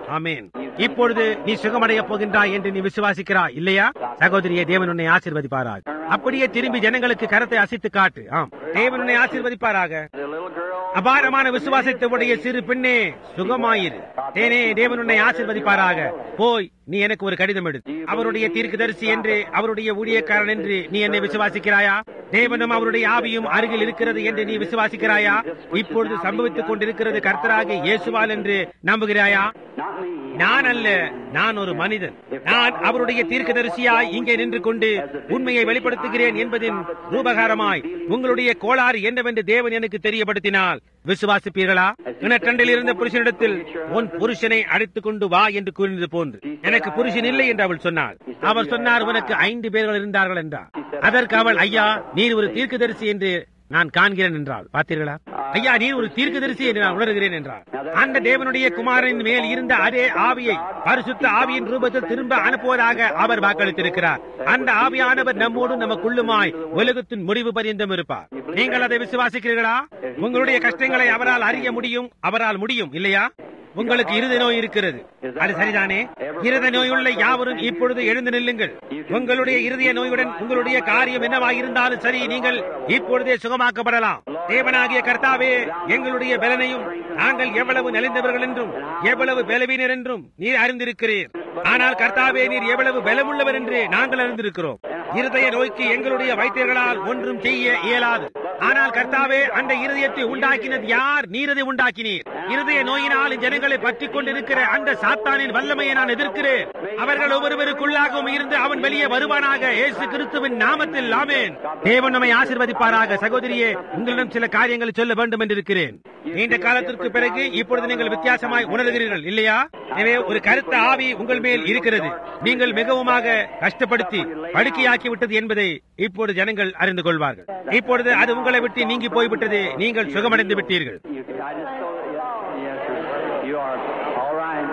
ஆமேன் இப்பொழுது நீ சுகமடைய போகின்றாய் என்று நீ விசுவாசிக்கிறாய் இல்லையா சகோதரியே தேவன் உன்னை ஆசீர்வதிப்பாராக அப்படியே திரும்பி ஜனங்களுக்கு கரத்தை அசைத்து காட்டு ஆம் தேவன் உன்னை ஆசீர்வதிப்பாராக The little girl. அபாரமான விசுவாசத்தை உடைய சிறு பெண்ணே சுகமாயிரு தேனே தேவன் உன்னை ஆசீர்வதிப்பாராக போய் நீ எனக்கு ஒரு கடிதம் எடு அவருடைய தீர்க்கதரிசி என்று அவருடைய ஊழியக்காரன் என்று நீ என்னை விசுவாசிக்கிறாயா தேவனும் அவருடைய ஆவியும் அருகில் இருக்கிறது என்று நீ விசுவாசிக்கிறாயா இப்பொழுது சம்பவித்துக் கொண்டிருக்கிறது கர்த்தராக இயேசுவால் என்று நம்புகிறாயா Not me. நான் அல்ல நான் ஒரு மனிதன் நான் அவருடைய தீர்க்கதரிசியாய் இங்கே நின்று கொண்டு உண்மையை வெளிப்படுத்துகிறேன் என்பதின் ரூபகாரமாய் உங்களுடைய கோளாறு என்னவென்று தேவன் எனக்கு தெரியப்படுத்தினால் விசுவாசிப்பீர்களா கிணற்றண்டில் இருந்த புருஷனிடத்தில் உன் புருஷனை அழைத்துக் கொண்டு வா என்று கூறினது போன்று எனக்கு புருஷன் இல்லை என்று அவள் சொன்னாள் அவர் சொன்னார் உனக்கு ஐந்து பேர்கள் இருந்தார்கள் என்றார் அதற்கு அவள் ஐயா நீர் ஒரு தீர்க்கதரிசி என்று நான் காண்கிறேன் என்றாள் பார்த்தீர்களா ஐயா நீர் ஒரு தீர்க்கதரிசி என்று நான் உணர்கிறேன் என்றார் அந்த தேவனுடைய குமாரனின் மேல் இருந்த அதே ஆவியை பரிசுத்த ஆவியின் ரூபத்தில் திரும்ப அனுப்புவதாக அவர் வாக்களித்திருக்கிறார் அந்த ஆவியானவர் நம்மோடும் நமக்குள்ளுமாய் உலகத்தின் முடிவு பரியந்தம் இருப்பார் நீங்கள் அதை விசுவாசிக்கிறீர்களா உங்களுடைய கஷ்டங்களை அவரால் அறிய முடியும் அவரால் முடியும் இல்லையா உங்களுக்கு இருத நோய் இருக்கிறது அது சரிதானே இருத நோயுள்ள யாவரும் இப்பொழுது எழுந்து நில்லுங்கள் உங்களுடைய இருதய நோயுடன் உங்களுடைய காரியம் என்னவாக இருந்தாலும் சரி நீங்கள் இப்பொழுதே சுகமாக்கப்படலாம் தேவனாகிய கர்த்தாவே எங்களுடைய பலனையும் நாங்கள் எவ்வளவு நலிந்தவர்கள் என்றும் எவ்வளவு பலவீனர் என்றும் நீர் அறிந்திருக்கிறீர் ஆனால் கர்த்தாவே நீர் எவ்வளவு பலமுள்ளவர் என்று நாங்கள் அறிந்திருக்கிறோம் இருதய நோய்க்கு எங்களுடைய வைத்தியர்களால் ஒன்றும் செய்ய இயலாது ஆனால் கர்த்தாவே அந்த இருதயத்தை உண்டாக்கினது யார் நீர் அதை உண்டாக்கினீர் இருதய நோயினால் ஜனங்களை பற்றி கொண்டிருக்கிற அந்த சாத்தானின் வல்லமையை நான் எதிர்க்கிறேன் அவர்கள் ஒவ்வொருவருக்குள்ளாகவும் இருந்து அவன் வெளியே வருவானாக இயேசு கிறிஸ்துவின் நாமத்தில் ஆமென் தேவன் நம்மை ஆசீர்வதிப்பாராக சகோதரியே உங்களிடம் சில காரியங்களை சொல்ல வேண்டும் என்று இருக்கிறேன் நீண்ட காலத்திற்கு பிறகு இப்பொழுது நீங்கள் வித்தியாசமாய் உணர்கிறீர்கள் இல்லையா எனவே ஒரு கருத்த ஆவி உங்கள் மேல் இருக்கிறது நீங்கள் மிகவுமாக கஷ்டப்படுத்தி படுக்கையாக்கி விட்டது என்பதை இப்பொழுது ஜனங்கள் அறிந்து கொள்வார்கள் இப்பொழுது அது உங்களை விட்டு நீங்கி போய்விட்டது நீங்கள் சுகமடைந்து விட்டீர்கள் You, I just told you. Yes, sir. You are all right.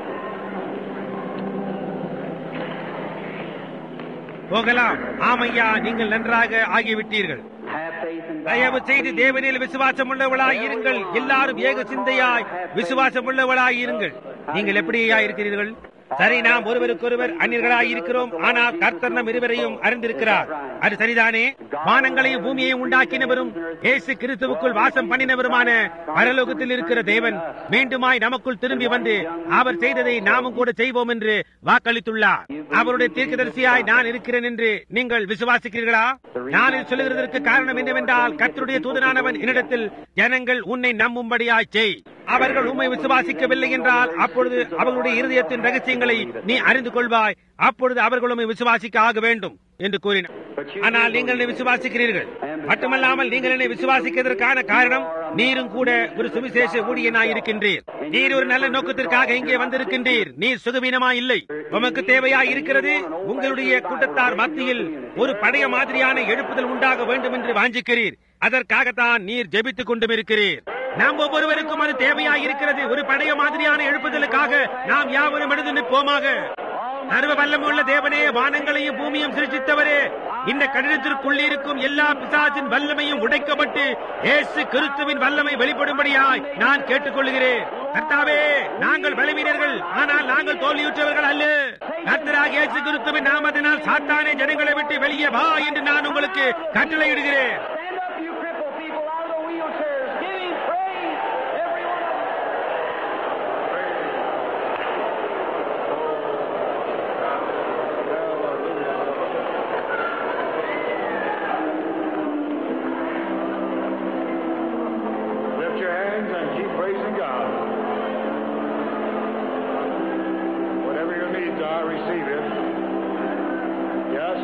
போகலாம் ஆமையா நீங்கள் நன்றாக ஆகிவிட்டீர்கள் Have faith in தயவு God. செய்து தேவனில் விசுவாசம் உள்ளவளாய் இருங்கள் எல்லாரும் ஏக சிந்தையாய் விசுவாசம் உள்ளவளாய் இருங்கள் நீங்கள் எப்படியா இருக்கிறீர்கள் சரி நாம் ஒருவருக்கொருவர் அந்நியர்களாய் இருக்கிறோம் ஆனால் கர்த்தர் நம் இருவரையும் அறிந்திருக்கிறார் அது சரிதானே வானங்களையும் பூமியையும் உண்டாக்கினவரும் இயேசு கிறிஸ்துவுக்குள் வாசம் பண்ணினவருமான பரலோகத்தில் இருக்கிற தேவன் மீண்டுமாய் நமக்குள் திரும்பி வந்து அவர் செய்ததை நாமும் கூட செய்வோம் என்று வாக்களித்துள்ளார் அவருடைய தீர்க்கதரிசியாய் நான் இருக்கிறேன் என்று நீங்கள் விசுவாசிக்கிறீர்களா நான் இது சொல்லுகிறதற்கு காரணம் என்னவென்றால் கர்த்தருடைய தூதனானவன் என்னிடத்தில் ஜனங்கள் உன்னை நம்பும்படியாய் செய் அவர்கள் உண்மை விசுவாசிக்கவில்லை என்றால் அப்பொழுது அவர்களுடைய இருதயத்தின் ரகசியங்களை நீ அறிந்து கொள்வாய் அப்பொழுது அவர்கள் உண்மை விசுவாசிக்க ஆக வேண்டும் என்று கூறினார் ஆனால் நீங்கள் என்னை விசுவாசிக்கிறீர்கள் மட்டுமல்லாமல் நீங்கள் என்னை விசுவாசிக்கிறதற்கான காரணம் நீரும் கூட ஒரு சுவிசேஷ ஊழியனாய் இருக்கின்றீர் நீர் ஒரு நல்ல நோக்கத்திற்காக இங்கே வந்திருக்கின்றீர் நீர் சுகவீனமா இல்லை உமக்கு தேவையா இருக்கிறது உங்களுடைய கூட்டத்தார் மத்தியில் ஒரு பழைய மாதிரியான எழுப்புதல் உண்டாக வேண்டும் என்று வாஞ்சிக்கிறீர் அதற்காகத்தான் நீர் ஜெபித்துக் கொண்டும் இருக்கிறீர் நாம் ஒவ்வொருவருக்கும் அது தேவையா இருக்கிறது ஒரு பழைய மாதிரியான எழுப்புதலுக்காக நாம் யாவரும் எழுந்து நிற்போமாக சர்வ வல்லமுள்ள தேவனே வானங்களையும் பூமியும் சிருஷ்டித்தவரே இந்த கடிதத்திற்குள் இருக்கும் எல்லா பிசாசின் வல்லமையும் உடைக்கப்பட்டு இயேசு கிறிஸ்துவின் வல்லமை வெளிப்படும்படியாய் நான் கேட்டுக்கொள்கிறேன் கர்த்தாவே நாங்கள் பலவீனர்கள் ஆனால் நாங்கள் தோல்வியுற்றவர்கள் அல்ல கர்த்தராக இயேசு கிறிஸ்துவின் நாமத்தினால் சாத்தானே ஜனங்களை விட்டு வெளியே வா என்று நான் உங்களுக்கு கட்டளையிடுகிறேன் Stand up, you crippled people, out of the wheelchairs. Give him praise. Every one of them. Lift your hands and keep praising God. Whatever your needs are, receive it. Yes.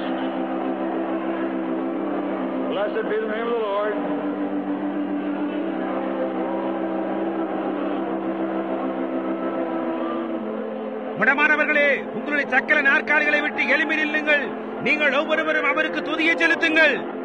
Blessed be the name of the Lord. முடமானவர்களே உங்களுடைய சக்கர நாற்காலிகளை விட்டு எழுப்பி நில்லுங்கள் நீங்கள் ஒவ்வொருவரும் அவருக்கு துதியை செலுத்துங்கள்